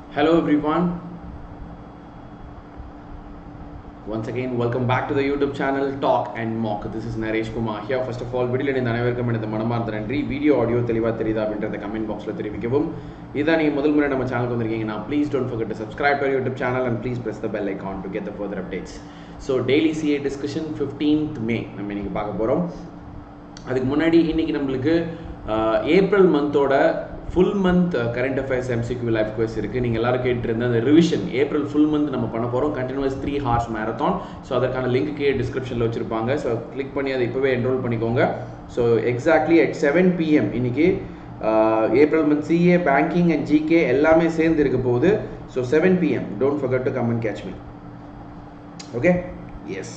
Hello everyone. Once again, welcome back to the YouTube channel Talk and Mock. This is Naresh Kumar here. First of all, வீடியோவில் இந்த அனைவருக்கும் எனது மனமார்ந்த நன்றி video audio தெளிவாக தெரியுதா அப்படின்றத கமெண்ட் பாக்ஸில் தெரிவிக்கவும் இதான் நீங்கள் முதல் முறை நம்ம சேனலுக்கு வந்திருக்கீங்கன்னா please don't forget to subscribe to our YouTube channel and please press the bell icon to get the further updates. So daily CA discussion 15th May நம்ம இன்னைக்கு பார்க்க போகிறோம் அதுக்கு முன்னாடி இன்னைக்கு நம்மளுக்கு ஏப்ரல் மந்தோட full month current affairs MCQ live course இருக்குது நீங்கள் எல்லாரும் கேட்டிருந்த அந்த ரிவிஷன் ஏப்ரல் ஃபுல் மந்த் நம்ம பண்ண போகிறோம் continuous three hours marathon so அதற்கான லிங்க் கீழே டிஸ்கிரிப்ஷனில் வச்சுருப்பாங்க ஸோ கிளிக் பண்ணி அதை இப்போவே என்ரோல் பண்ணிக்கோங்க so exactly at seven PM இன்னைக்கு April month CA banking and GK எல்லாமே சேர்ந்து இருக்க போகுது so seven PM don't forget to come and catch me okay yes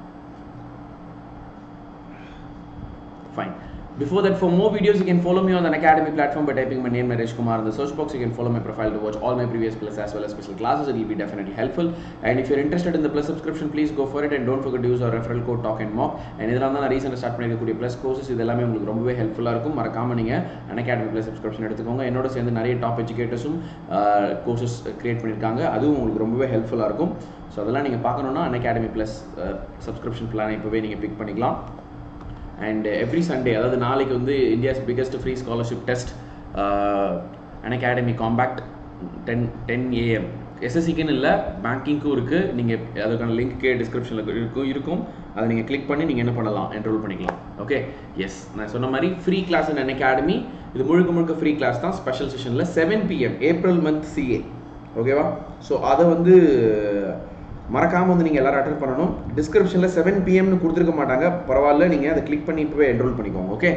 fine before that for more videos you can follow me on the academy platform by typing my name Naresh Kumar in the search box you can follow my profile to watch all my previous plus as well as special classes it will be definitely helpful and if you're interested in the plus subscription please go for it and don't forget to use our referral code talk and mock and இதெல்லாம் தான் நான் ரீசெண்டாக start பண்ணிருக்கக்கூடிய plus courses இது எல்லாமே உங்களுக்கு ரொம்பவே ஹெல்ப்ஃபுல்லாக இருக்கும் மறக்காம நீங்கள் அகாடமி ப்ளஸ் சப்ஸ்கிரிப்ஷன் எடுத்துக்கோங்க என்னோட சேர்ந்து நிறைய டாப் எஜுகேட்டர்ஸும் கோர்சஸ் கிரியேட் பண்ணியிருக்காங்க அதுவும் உங்களுக்கு ரொம்பவே ஹெல்ப்ஃபுல்லாக இருக்கும் ஸோ அதெல்லாம் நீங்கள் பார்க்கணுன்னா அகாடமி ப்ளஸ் சப்ஸ்கிரிப்ஷன் பிளானை இப்போவே நீங்கள் பிக் பண்ணிக்கலாம் அண்ட் எவ்ரி சண்டே அதாவது நாளைக்கு வந்து India's biggest free scholarship test Unacademy compact ten ten AM எஸ்எஸ்சிக்குன்னு இல்லை பேங்கிங்க்கும் இருக்குது நீங்கள் அதுக்கான லிங்க் கே டிஸ்கிரிப்ஷனில் இருக்கும் இருக்கும் அதை நீங்கள் கிளிக் பண்ணி நீங்கள் என்ன பண்ணலாம் என்ரோல் பண்ணிக்கலாம் ஓகே எஸ் நான் சொன்ன மாதிரி free class in Unacademy இது முழுக்க முழுக்க ஃப்ரீ கிளாஸ் தான் ஸ்பெஷல் செஷனில் seven PM April month CA ஓகேவா ஸோ அதை வந்து மறக்காமல் வந்து நீங்கள் எல்லாரும் அட்டன் பண்ணணும் டிஸ்கிரிப்ஷனில் செவன் பிஎம்னு கொடுத்துருக்க மாட்டாங்க பரவாயில்ல நீங்கள் அதை கிளிக் பண்ணி இப்போவே என்ரோல் பண்ணிக்கோங்க ஓகே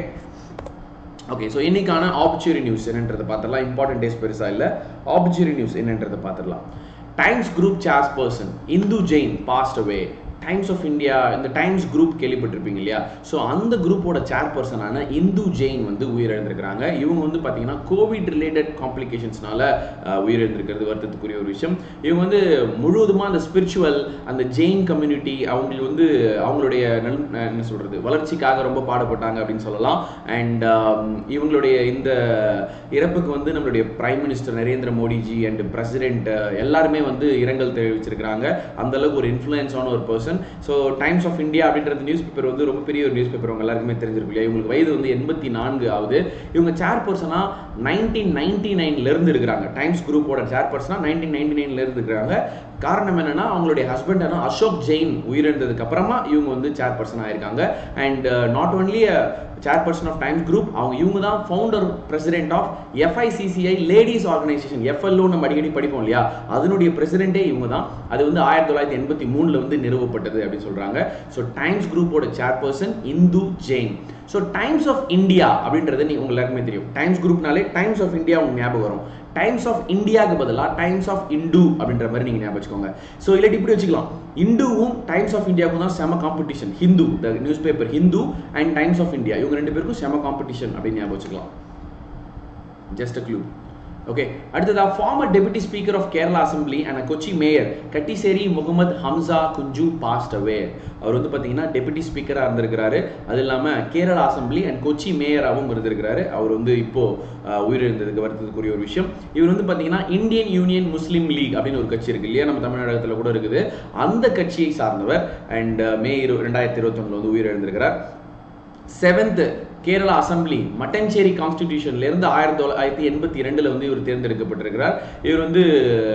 ஓகே ஸோ இன்னைக்கான ஆப்பர்ச்சுரி நியூஸ் என்னன்றதை பார்த்துடலாம் இம்பார்ட்டன்ட் டேஸ் பெருசாக இல்லை ஆப்பர்ச்சுரி நியூஸ் என்னன்றதை பார்த்துடலாம் Times group chairperson Indu Jain passed away Times of India இந்த டைம்ஸ் குரூப் கேள்விப்பட்டிருப்பீங்க இல்லையா ஸோ அந்த குரூப்போட சேர்பர்சனான இந்து ஜெயின் வந்து உயிரிழந்திருக்கிறாங்க இவங்க வந்து பார்த்தீங்கன்னா கோவிட் ரிலேட்டட் காம்ப்ளிகேஷன்ஸ்னால உயிரிழந்திருக்கிறது வருத்தத்துக்குரிய ஒரு விஷயம் இவங்க வந்து முழுவதுமாக அந்த ஸ்பிரிச்சுவல் அந்த ஜெயின் கம்யூனிட்டி அவங்களுக்கு வந்து அவங்களுடைய நல் என்ன சொல்கிறது வளர்ச்சிக்காக ரொம்ப பாடுபட்டாங்க அப்படின்னு சொல்லலாம் அண்ட் இவங்களுடைய இந்த இறப்புக்கு வந்து நம்மளுடைய prime minister Narendra Modi ji and president எல்லாருமே வந்து இரங்கல் தெரிவிச்சிருக்கிறாங்க அந்த அளவுக்கு ஒரு இன்ஃப்ளூயன்ஸான ஒரு person so Times of India அப்படின்றது நியூஸ் பேப்பர் வந்து ரொம்ப பெரிய ஒரு நியூஸ் பேப்பர் உங்க எல்லாருக்குமே தெரிஞ்சிருக்கும் இல்லையா இவங்களுக்கு வயது வந்து எண்பத்தி நான்கு ஆகுது இவங்க சேர் பர்சனா நைன்டீன் நைன்டி நைன்ல இருந்து இருக்கிறாங்க டைம்ஸ் குரூப்போட சேர் பர்சனா நைன்டீன் நைன்டி நைன்ல இருந்து இருக்கிறாங்க காரணம் என்னன்னா அவங்களுடைய ஹஸ்பண்டான அசோக் ஜெயின் உயிரிழந்ததுக்கு அப்புறமா இவங்க வந்து சேர் பர்சன் ஆயிருக்காங்க and not only chairperson of Times group அவங்க இவங்க தான் founder president of FICCI ladies organisation FLO நம்ம அடிக்கடி படிப்போம் இல்லையா அதனுடைய பிரசிடென்ட்டே இவங்க தான் அது வந்து ஆயிரத்தி தொள்ளாயிரத்தி எண்பத்தி மூணுல வந்து நிறுவப்பட்டது அப்படின்னு சொல்றாங்க ஸோ டைம்ஸ் குரூப்போட chairperson Indu Jain so Times of India அப்படின்றது நீ உங்களுக்கு எல்லாருக்குமே தெரியும் டைம்ஸ் குரூப்னாலே டைம்ஸ் ஆஃப் இந்தியா உங்களுக்கு ஞாபகம் வரும் டைம்ஸ் ஆஃப் இந்தியாவுக்கு பதிலாக டைம்ஸ் ஆஃப் இந்து அப்படின்ற மாதிரி நீங்கள் ஞாபகம் வச்சுக்கோங்க ஸோ இல்லாட்டி இப்படி வச்சுக்கலாம் இந்துவும் டைம்ஸ் ஆஃப் இந்தியாவுக்கும் தான் செம competition Hindu the newspaper Hindu and Times of India இவங்க ரெண்டு பேருக்கும் செம காம்படிஷன் அப்படின்னு ஞாபகம் வச்சுக்கலாம் ஜஸ்ட் அ க்ளூ ஓகே அடுத்ததா former deputy speaker of Kerala assembly and Kochi mayor Kattissery Mohammed Hamza Kunju passed away அவர் வந்து பார்த்தீங்கன்னா டெபுட்டி ஸ்பீக்கராக இருந்திருக்கிறாரு அது இல்லாமல் கேரளா அசம்பிளி அண்ட் கொச்சி மேயராகவும் இருந்திருக்கிறாரு அவர் வந்து இப்போ உயிரிழந்ததுக்கு வருத்தத்துக்குரிய ஒரு விஷயம் இவர் வந்து பார்த்தீங்கன்னா இந்தியன் யூனியன் முஸ்லீம் லீக் அப்படின்னு ஒரு கட்சி இருக்கு இல்லையா நம்ம தமிழகத்தில் கூட இருக்குது அந்த கட்சியை சார்ந்தவர் அண்ட் மே இரு ரெண்டாயிரத்தி இருபத்தொன்னுல வந்து உயிரிழந்திருக்கிறார் செவன்த் கேரளா அசம்பிளி மட்டஞ்சேரி கான்ஸ்டிடியூஷன்ல இருந்து ஆயிரத்தி தொள்ளாயிரத்தி எண்பத்தி ரெண்டுல வந்து இவர் தேர்ந்தெடுக்கப்பட்டிருக்கிறார் இவர் வந்து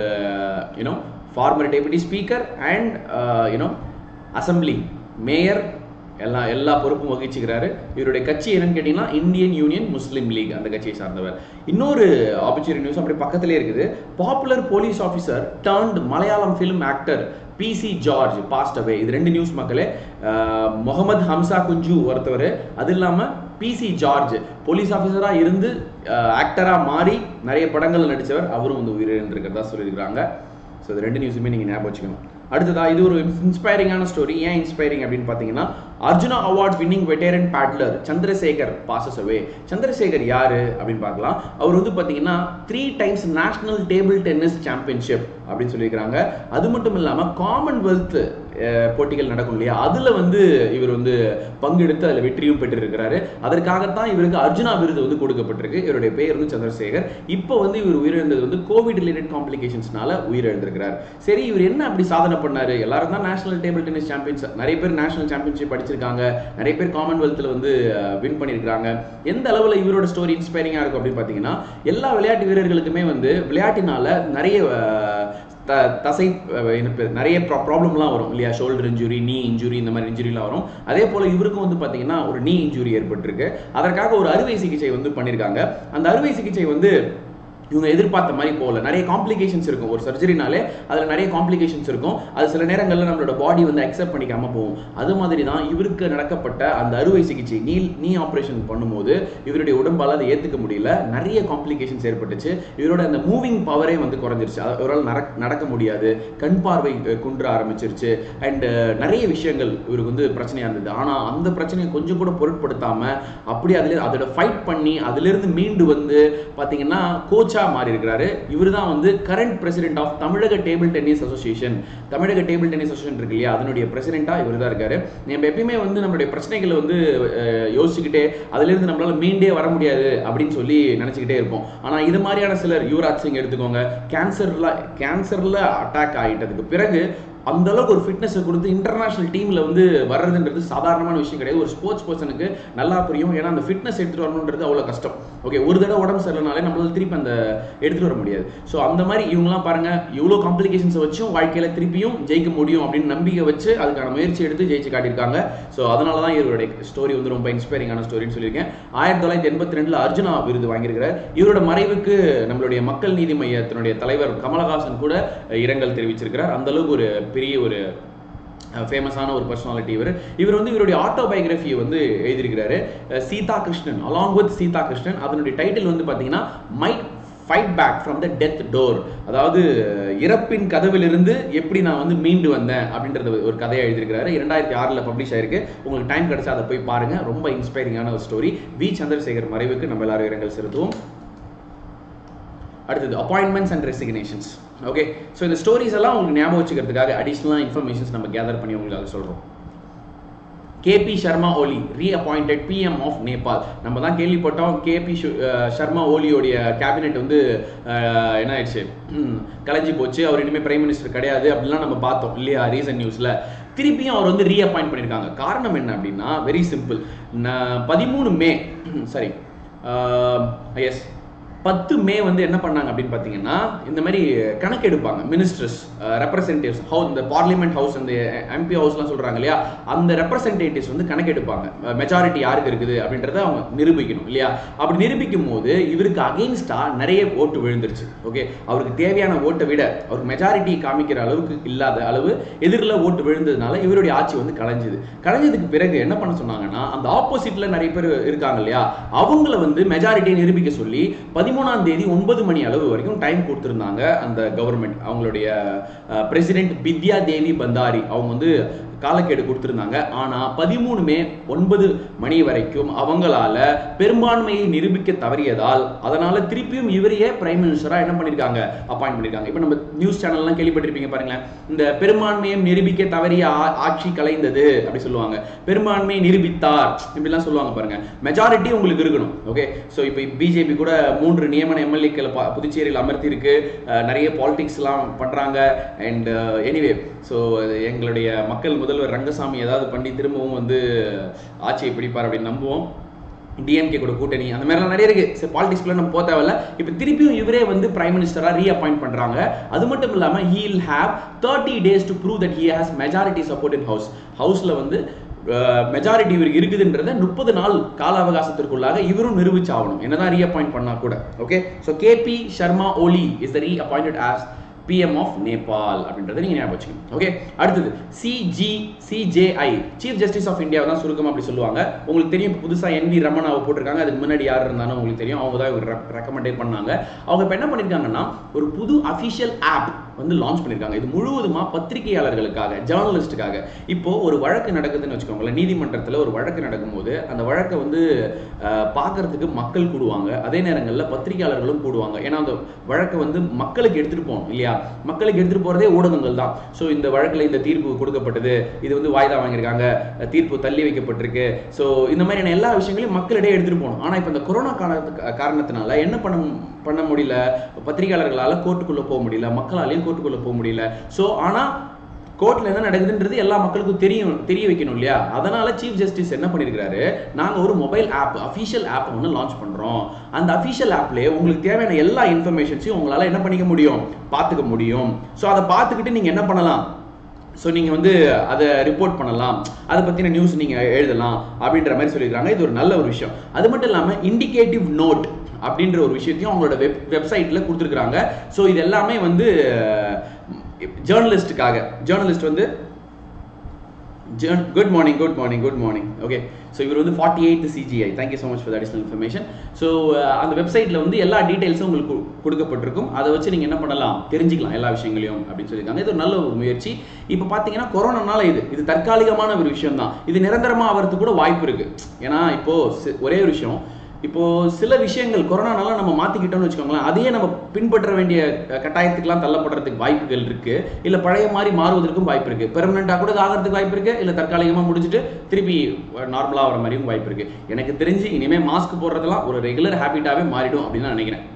you know former deputy speaker and you know assembly mayor எல்லா எல்லா பொறுப்பும் வகிச்சுக்கிறாரு இவருடைய கட்சி என்னன்னு கேட்டீங்கன்னா இந்தியன் யூனியன் முஸ்லீம் லீக் அந்த கட்சியை சார்ந்தவர் இன்னொரு ஆப்பர்ச்சுனிட்டி நியூஸ் அப்படி பக்கத்திலே இருக்குது popular police officer turned Malayalam film actor PC George passed away இது ரெண்டு நியூஸ் மக்களே முகமது ஹம்சா குஞ்சு ஒருத்தவர் அது இல்லாமல் பிசி ஜார்ஜ் போலீஸ் ஆஃபீஸராக இருந்து ஆக்டராக மாறி நிறைய படங்கள் நடித்தவர் அவரும் வந்து உயிரிழந்திருக்கிறதா சொல்லியிருக்கிறாங்க ஸோ இது ரெண்டு நியூஸுமே நீங்கள் ஞாபகம் வச்சுக்கணும் அடுத்ததா இது ஒரு இன்ஸ்பைரிங்கான ஸ்டோரி ஏன் இன்ஸ்பைரிங் அப்படின்னு பார்த்தீங்கன்னா Arjuna awards winning veteran paddler Chandrasekhar passes away Chandrasekhar யாரு அப்படின்னு பார்க்கலாம் அவர் வந்து பார்த்தீங்கன்னா three times national table tennis championship அப்படின்னு சொல்லியிருக்கிறாங்க அது மட்டும் இல்லாமல் காமன்வெல்த் போட்டிகள் நடக்கும் இல்லையா அதுல வந்து இவர் வந்து பங்கெடுத்து அதில் வெற்றியும் பெற்றிருக்கிறாரு அதற்காகத்தான் இவருக்கு அர்ஜுனா விருது வந்து கொடுக்கப்பட்டிருக்கு இவருடைய பெயர் வந்து சந்திரசேகர் இப்போ வந்து இவர் உயிரிழந்தது வந்து கோவிட் ரிலேட்டட் காம்ப்ளிகேஷன்ஸ்னால உயிரிழந்திருக்கிறார் சரி இவர் என்ன அப்படி சாதனை பண்ணாரு எல்லாரும் தான் நேஷனல் டேபிள் டென்னிஸ் சாம்பியன்ஸ் நிறைய பேர் நேஷனல் சாம்பியன்ஷிப் படிச்சிருக்காங்க நிறைய பேர் காமன்வெல்த்தில் வந்து வின் பண்ணியிருக்காங்க எந்த அளவில் இவரோட ஸ்டோரி இன்ஸ்பைரிங்காக இருக்கும் அப்படின்னு பார்த்தீங்கன்னா எல்லா விளையாட்டு வீரர்களுக்குமே வந்து விளையாட்டினால நிறைய த தசை என்ன பேர் நிறைய ப்ரா ப்ராப்ளம்லாம் வரும் இல்லையா ஷோல்டர் இன்ஜுரி நீ இன்ஜுரி இந்த மாதிரி இன்ஜுரிலாம் வரும் அதே போல் இவருக்கும் வந்து பார்த்தீங்கன்னா ஒரு நீ இன்ஜுரி ஏற்பட்டிருக்கு அதற்காக ஒரு அறுவை சிகிச்சை வந்து பண்ணியிருக்காங்க அந்த அறுவை சிகிச்சை வந்து இவங்க எதிர்பார்த்த மாதிரி போகல நிறைய காம்ப்ளிகேஷன்ஸ் இருக்கும் ஒரு சர்ஜரினாலே அதில் நிறைய காம்ப்ளிகேஷன்ஸ் இருக்கும் அது சில நேரங்களில் நம்மளோட பாடி வந்து அக்செப்ட் பண்ணிக்காம போகும் அது மாதிரி தான் இவருக்கு நடக்கப்பட்ட அந்த அறுவை சிகிச்சை நீ நீ ஆப்ரேஷன் பண்ணும்போது இவருடைய உடம்பால் அதை ஏற்றுக்க முடியல நிறைய காம்ப்ளிகேஷன்ஸ் ஏற்பட்டுச்சு இவரோட அந்த மூவிங் பவரே வந்து குறைஞ்சிருச்சு இவரால் நடக்க முடியாது கண் பார்வை குன்ற ஆரம்பிச்சிருச்சு அண்ட் நிறைய விஷயங்கள் இவருக்கு வந்து பிரச்சனையாக இருந்தது ஆனால் அந்த பிரச்சனையை கொஞ்சம் கூட பொருட்படுத்தாமல் அப்படி அதில் அதோட ஃபைட் பண்ணி அதிலிருந்து மீண்டு வந்து பார்த்தீங்கன்னா கோச் கோச்சா மாறி இருக்கிறாரு இவர் தான் வந்து கரண்ட் பிரசிடென்ட் ஆஃப் தமிழக டேபிள் டென்னிஸ் அசோசியேஷன் தமிழக டேபிள் டென்னிஸ் அசோசியேஷன் இருக்கு இல்லையா அதனுடைய பிரசிடென்ட்டா இவர் தான் இருக்காரு நம்ம எப்பயுமே வந்து நம்மளுடைய பிரச்சனைகளை வந்து யோசிச்சுக்கிட்டே அதுல இருந்து நம்மளால மீண்டே வர முடியாது அப்படின்னு சொல்லி நினைச்சுக்கிட்டே இருப்போம் ஆனா இது மாதிரியான சிலர் யுவராஜ் சிங் எடுத்துக்கோங்க கேன்சர்ல கேன்சர்ல அட்டாக் ஆகிட்டதுக்கு பிறகு அந்த அளவுக்கு ஒரு ஃபிட்னஸை கொடுத்து இன்டர்நேஷனல் டீமில் வந்து வர்றதுன்றது சாதாரணமான விஷயம் கிடையாது ஒரு ஸ்போர்ட்ஸ் பர்சனுக்கு நல்லா புரியும் ஏன்னா அந்த ஃபிட்னஸ் எடுத்துகிட்டு வரணுன்றது அவ்வளோ கஷ்டம் ஓகே ஒரு தடவை உடம்பு சரியில்லைனாலே நம்மளால திருப்பி அந்த எடுத்துகிட்டு வர முடியாது ஸோ அந்த மாதிரி இவங்கலாம் பாருங்க இவ்வளோ காம்ப்ளிகேஷன்ஸை வச்சும் வாழ்க்கையில் திருப்பியும் ஜெயிக்க முடியும் அப்படின்னு நம்பிக்கை வச்சு அதுக்கான முயற்சி எடுத்து ஜெயிச்சு காட்டியிருக்காங்க ஸோ அதனால தான் இவருடைய ஸ்டோரி வந்து ரொம்ப இன்ஸ்பைரிங்கான ஸ்டோரின்னு சொல்லியிருக்கேன் ஆயிரத்தி தொள்ளாயிரத்தி எண்பத்தி ரெண்டில் அர்ஜுனா விருது வாங்கியிருக்கிறார் இவரோட மறைவுக்கு நம்மளுடைய மக்கள் நீதி மையத்தினுடைய தலைவர் கமலஹாசன் கூட இரங்கல் தெரிவிச்சிருக்கிறார் அந்த அளவுக்கு ஒரு பெரிய ஒரு ஃபேமஸான ஒரு பர்சனாலிட்டி இவர் இவர் வந்து இவருடைய ஆட்டோபயோகிராஃபியை வந்து எழுதியிருக்கிறாரு சீதா கிருஷ்ணன் அலாங் வித் சீதா கிருஷ்ணன் அதனுடைய டைட்டில் வந்து பார்த்தீங்கன்னா might fight back from the death door அதாவது இறப்பின் கதவிலிருந்து எப்படி நான் வந்து மீண்டு வந்தேன் அப்படின்றத ஒரு கதையை எழுதியிருக்கிறாரு இரண்டாயிரத்தி ஆறில் பப்ளிஷ் ஆயிருக்கு உங்களுக்கு டைம் கிடைச்சா அதை போய் பாருங்க ரொம்ப இன்ஸ்பைரிங்கான ஒரு ஸ்டோரி வி சந்திரசேகர் மறைவுக்கு நம்ம எல்லாரும் இரங்கல் செலுத்துவோம் அடுத்தது appointments and resignations okay so இந்த ஸ்டோரிஸ் எல்லாம் உங்களுக்கு ஞாபகம் வச்சுக்கிறதுக்காக அடிஷ்னலாக இன்ஃபர்மேஷன்ஸ் நம்ம கேதர் பண்ணி உங்களுக்காக சொல்கிறோம் KP Sharma Oli reappointed PM of Nepal நம்ம தான் கேள்விப்பட்டோம் கேபி சர்மா ஓலியோடைய கேபினெட் வந்து என்ன ஆயிடுச்சு கலைஞ்சி போச்சு அவர் இனிமேல் பிரைம் மினிஸ்டர் கிடையாது அப்படிலாம் நம்ம பார்த்தோம் இல்லையா ரீசன்ட் நியூஸில் திருப்பியும் அவர் வந்து ரீஅப்பாயிண்ட் பண்ணியிருக்காங்க காரணம் என்ன அப்படின்னா வெரி சிம்பிள் பதிமூணு மே சாரி எஸ் பத்து மே வந்து என்ன பண்ணாங்க அப்படின்னு பார்த்தீங்கன்னா இந்த மாதிரி கணக்கு எடுப்பாங்க மினிஸ்டர்ஸ் ரெப்ரசன்டேட்டிவ்ஸ் ஹவுஸ் இந்த பார்லிமெண்ட் ஹவுஸ் அந்த எம்பி ஹவுஸ்லாம் சொல்கிறாங்க இல்லையா அந்த ரெப்ரசன்டேட்டிவ்ஸ் வந்து கணக்கு எடுப்பாங்க மெஜாரிட்டி யாருக்கு இருக்குது அப்படின்றத அவங்க நிரூபிக்கணும் இல்லையா அப்படி நிரூபிக்கும் போது இவருக்கு அகெயின்ஸ்டாக நிறைய ஓட்டு விழுந்துருச்சு ஓகே அவருக்கு தேவையான ஓட்டை விட அவருக்கு மெஜாரிட்டி காமிக்கிற அளவுக்கு இல்லாத அளவு எதிரில் ஓட்டு விழுந்ததுனால இவருடைய ஆட்சி வந்து கலைஞ்சுது கலைஞ்சதுக்கு பிறகு என்ன பண்ண சொன்னாங்கன்னா அந்த ஆப்போசிட்ல நிறைய பேர் இருக்காங்க இல்லையா அவங்கள வந்து மெஜாரிட்டியை நிரூபிக்க சொல்லி பதிமூணாம் தேதி ஒன்பது மணி அளவு வரைக்கும் டைம் கொடுத்துருந்தாங்க அந்த கவர்மெண்ட் அவங்களுடைய பிரசிடென்ட் பித்யா தேவி பந்தாரி அவங்க வந்து காலக்கெடு கொடுத்துருந்தாங்க ஆனால் பதிமூணு மே ஒன்பது மணி வரைக்கும் அவங்களால பெரும்பான்மையை நிரூபிக்க தவறியதால் அதனால திருப்பியும் இவரையே பிரைம் மினிஸ்டரா என்ன பண்ணிருக்காங்க அப்பாயிண்ட் பண்ணிருக்காங்க இப்போ நம்ம நியூஸ் சேனல்லாம் கேள்விப்பட்டிருப்பீங்க பாருங்களேன் இந்த பெரும்பான்மையை நிரூபிக்க தவறிய ஆட்சி கலைந்தது அப்படி சொல்லுவாங்க பெரும்பான்மையை நிரூபித்தார் இப்படிலாம் சொல்லுவாங்க பாருங்க மெஜாரிட்டி உங்களுக்கு இருக்கணும் ஓகே ஸோ இப்போ பிஜேபி கூட மூன்று நியமன எம்எல்ஏக்களை புதுச்சேரியில் அமர்த்தி இருக்கு நிறைய பாலிடிக்ஸ்லாம் பண்றாங்க அண்ட் எனிவே ஸோ எங்களுடைய மக்கள் முதல்வர் ரங்கசாமி ஏதாவது பண்ணி திரும்பவும் வந்து ஆட்சியை பிடிப்பார் அப்படின்னு நம்புவோம் டிஎம்கே கூட கூட்டணி அந்த மாதிரிலாம் நிறைய இருக்கு சரி பாலிடிக்ஸ்க்குள்ள நம்ம போக தேவையில்ல இப்போ திருப்பியும் இவரே வந்து பிரைம் மினிஸ்டரா ரீஅப்பாயிண்ட் பண்றாங்க அது மட்டும் இல்லாம he'll have thirty days to prove that he has majority support in house ஹவுஸ்ல வந்து மெஜாரிட்டி இவருக்கு இருக்குதுன்றத முப்பது நாள் கால அவகாசத்திற்குள்ளாக இவரும் நிரூபிச்சாகணும் என்னதான் ரீஅப்பாயிண்ட் பண்ணா கூட okay so KP Sharma Oli is the reappointed as PM of Nepal அப்படின்றத நீங்க ஞாபகம் வச்சுக்கணும் ஓகே அடுத்தது சிஜி CJI chief justice of India தான் சுருக்கமா அப்படி சொல்லுவாங்க உங்களுக்கு தெரியும் இப்போ புதுசா என் வி ரமணாவை போட்டிருக்காங்க அதுக்கு முன்னாடி யார் இருந்தாலும் உங்களுக்கு தெரியும் அவங்க தான் இவர் ரெக்கமெண்டேட் பண்ணாங்க அவங்க இப்போ என்ன பண்ணிருக்காங்கன்னா ஒரு புது அஃபிஷியல் ஆப் வந்து லான்ச் பண்ணியிருக்காங்க இது முழுவதுமா பத்திரிகையாளர்களுக்காக ஜேர்னலிஸ்ட்டுக்காக இப்போ ஒரு வழக்கு நடக்குதுன்னு வச்சுக்கோங்களேன் நீதிமன்றத்தில் ஒரு வழக்கு நடக்கும்போது அந்த வழக்கை வந்து அஹ், பார்க்கறதுக்கு மக்கள் கூடுவாங்க அதே நேரங்களில் பத்திரிகையாளர்களும் கூடுவாங்க ஏன்னா அந்த வழக்கை வந்து மக்களுக்கு எடுத்துட்டு போகணும் இல்லையா மக்களுக்கு எடுத்துட்டு போறதே ஊடகங்கள் தான் ஸோ இந்த வழக்கில் இந்த தீர்ப்பு கொடுக்கப்பட்டது இது வந்து வாய்தா வாங்கியிருக்காங்க தீர்ப்பு தள்ளி வைக்கப்பட்டிருக்கு ஸோ இந்த மாதிரியான எல்லா விஷயங்களையும் மக்களிடையே எடுத்துட்டு போகணும் ஆனால் இப்போ இந்த கொரோனா காரணத்துக்கு காரணத்தினால என்ன பண்ண பண்ண முடியல பத்திரிகையாளர்களால் கோர்ட்டுக்குள்ளே போக முடியல மக்களாலையும் கோர்ட்டுக்குள்ளே போக முடியல ஸோ ஆனால் கோர்ட்ல என்ன நடக்குதுன்றது எல்லா மக்களுக்கும் தெரியும் தெரிய வைக்கணும் இல்லையா அதனால சீஃப் ஜஸ்டிஸ் என்ன பண்ணிருக்காரு நாங்க ஒரு மொபைல் ஆப் அஃபிஷியல் ஆப் ஒன்று லான்ச் பண்றோம் அந்த அஃபிஷியல் ஆப்லயே உங்களுக்கு தேவையான எல்லா இன்ஃபர்மேஷன்ஸையும் உங்களால என்ன பண்ணிக்க முடியும் பார்த்துக்க முடியும் ஸோ அதை பார்த்துக்கிட்டு நீங்க என்ன பண்ணலாம் ஸோ நீங்கள் வந்து அதை ரிப்போர்ட் பண்ணலாம் அதை பற்றின நியூஸ் நீங்கள் எழுதலாம் அப்படின்ற மாதிரி சொல்லியிருக்காங்க இது ஒரு நல்ல ஒரு விஷயம் அது மட்டும் இல்லாமல் இண்டிகேட்டிவ் நோட் அப்படின்ற ஒரு விஷயத்தையும் அவங்களோட வெப் வெப்சைட்டில் கொடுத்துருக்குறாங்க ஸோ இது எல்லாமே வந்து ஜேர்னலிஸ்ட்டுக்காக ஜேர்னலிஸ்ட் வந்து good morning good morning good morning okay so இவர் வந்து forty eight CJI thank you so much for additional information so அந்த வெப்சைட்டில் வந்து எல்லா டீட்டெயில்ஸும் உங்களுக்கு கு- கொடுக்கப்பட்டிருக்கும் அதை வச்சு நீங்கள் என்ன பண்ணலாம் தெரிஞ்சுக்கலாம் எல்லா விஷயங்களையும் அப்படின்னு சொல்லியிருக்காங்க இது ஒரு நல்ல ஒரு முயற்சி இப்போ பார்த்தீங்கன்னா கொரோனானால இது இது தற்காலிகமான ஒரு விஷயம் தான் இது நிரந்தரமாக ஆகிறதுக்கு கூட வாய்ப்பு இருக்கு ஏன்னா இப்போ சி- ஒரே ஒரு விஷயம் இப்போ சில விஷயங்கள் கொரோனானால நம்ம மாத்திக்கிட்டோம்னு வச்சுக்கோங்களேன் அதையே நம்ம பின்பற்ற வேண்டிய அஹ், கட்டாயத்துக்குலாம் தள்ளப்படுறதுக்கு வாய்ப்புகள் இருக்கு இல்ல பழைய மாதிரி மாறுவதற்கும் வாய்ப்பு இருக்கு பெர்மனண்டா கூட இது ஆகிறதுக்கு வாய்ப்பு இருக்கு இல்ல தற்காலிகமா முடிச்சுட்டு திருப்பி நார்மலா ஆகிற மாதிரியும் வாய்ப்பு இருக்கு எனக்கு தெரிஞ்சு இனிமே மாஸ்க் போடுறதெல்லாம் ஒரு ரெகுலர் ஹேபிட்டாவே மாறிடும் அப்படின்னு நான் நினைக்கிறேன்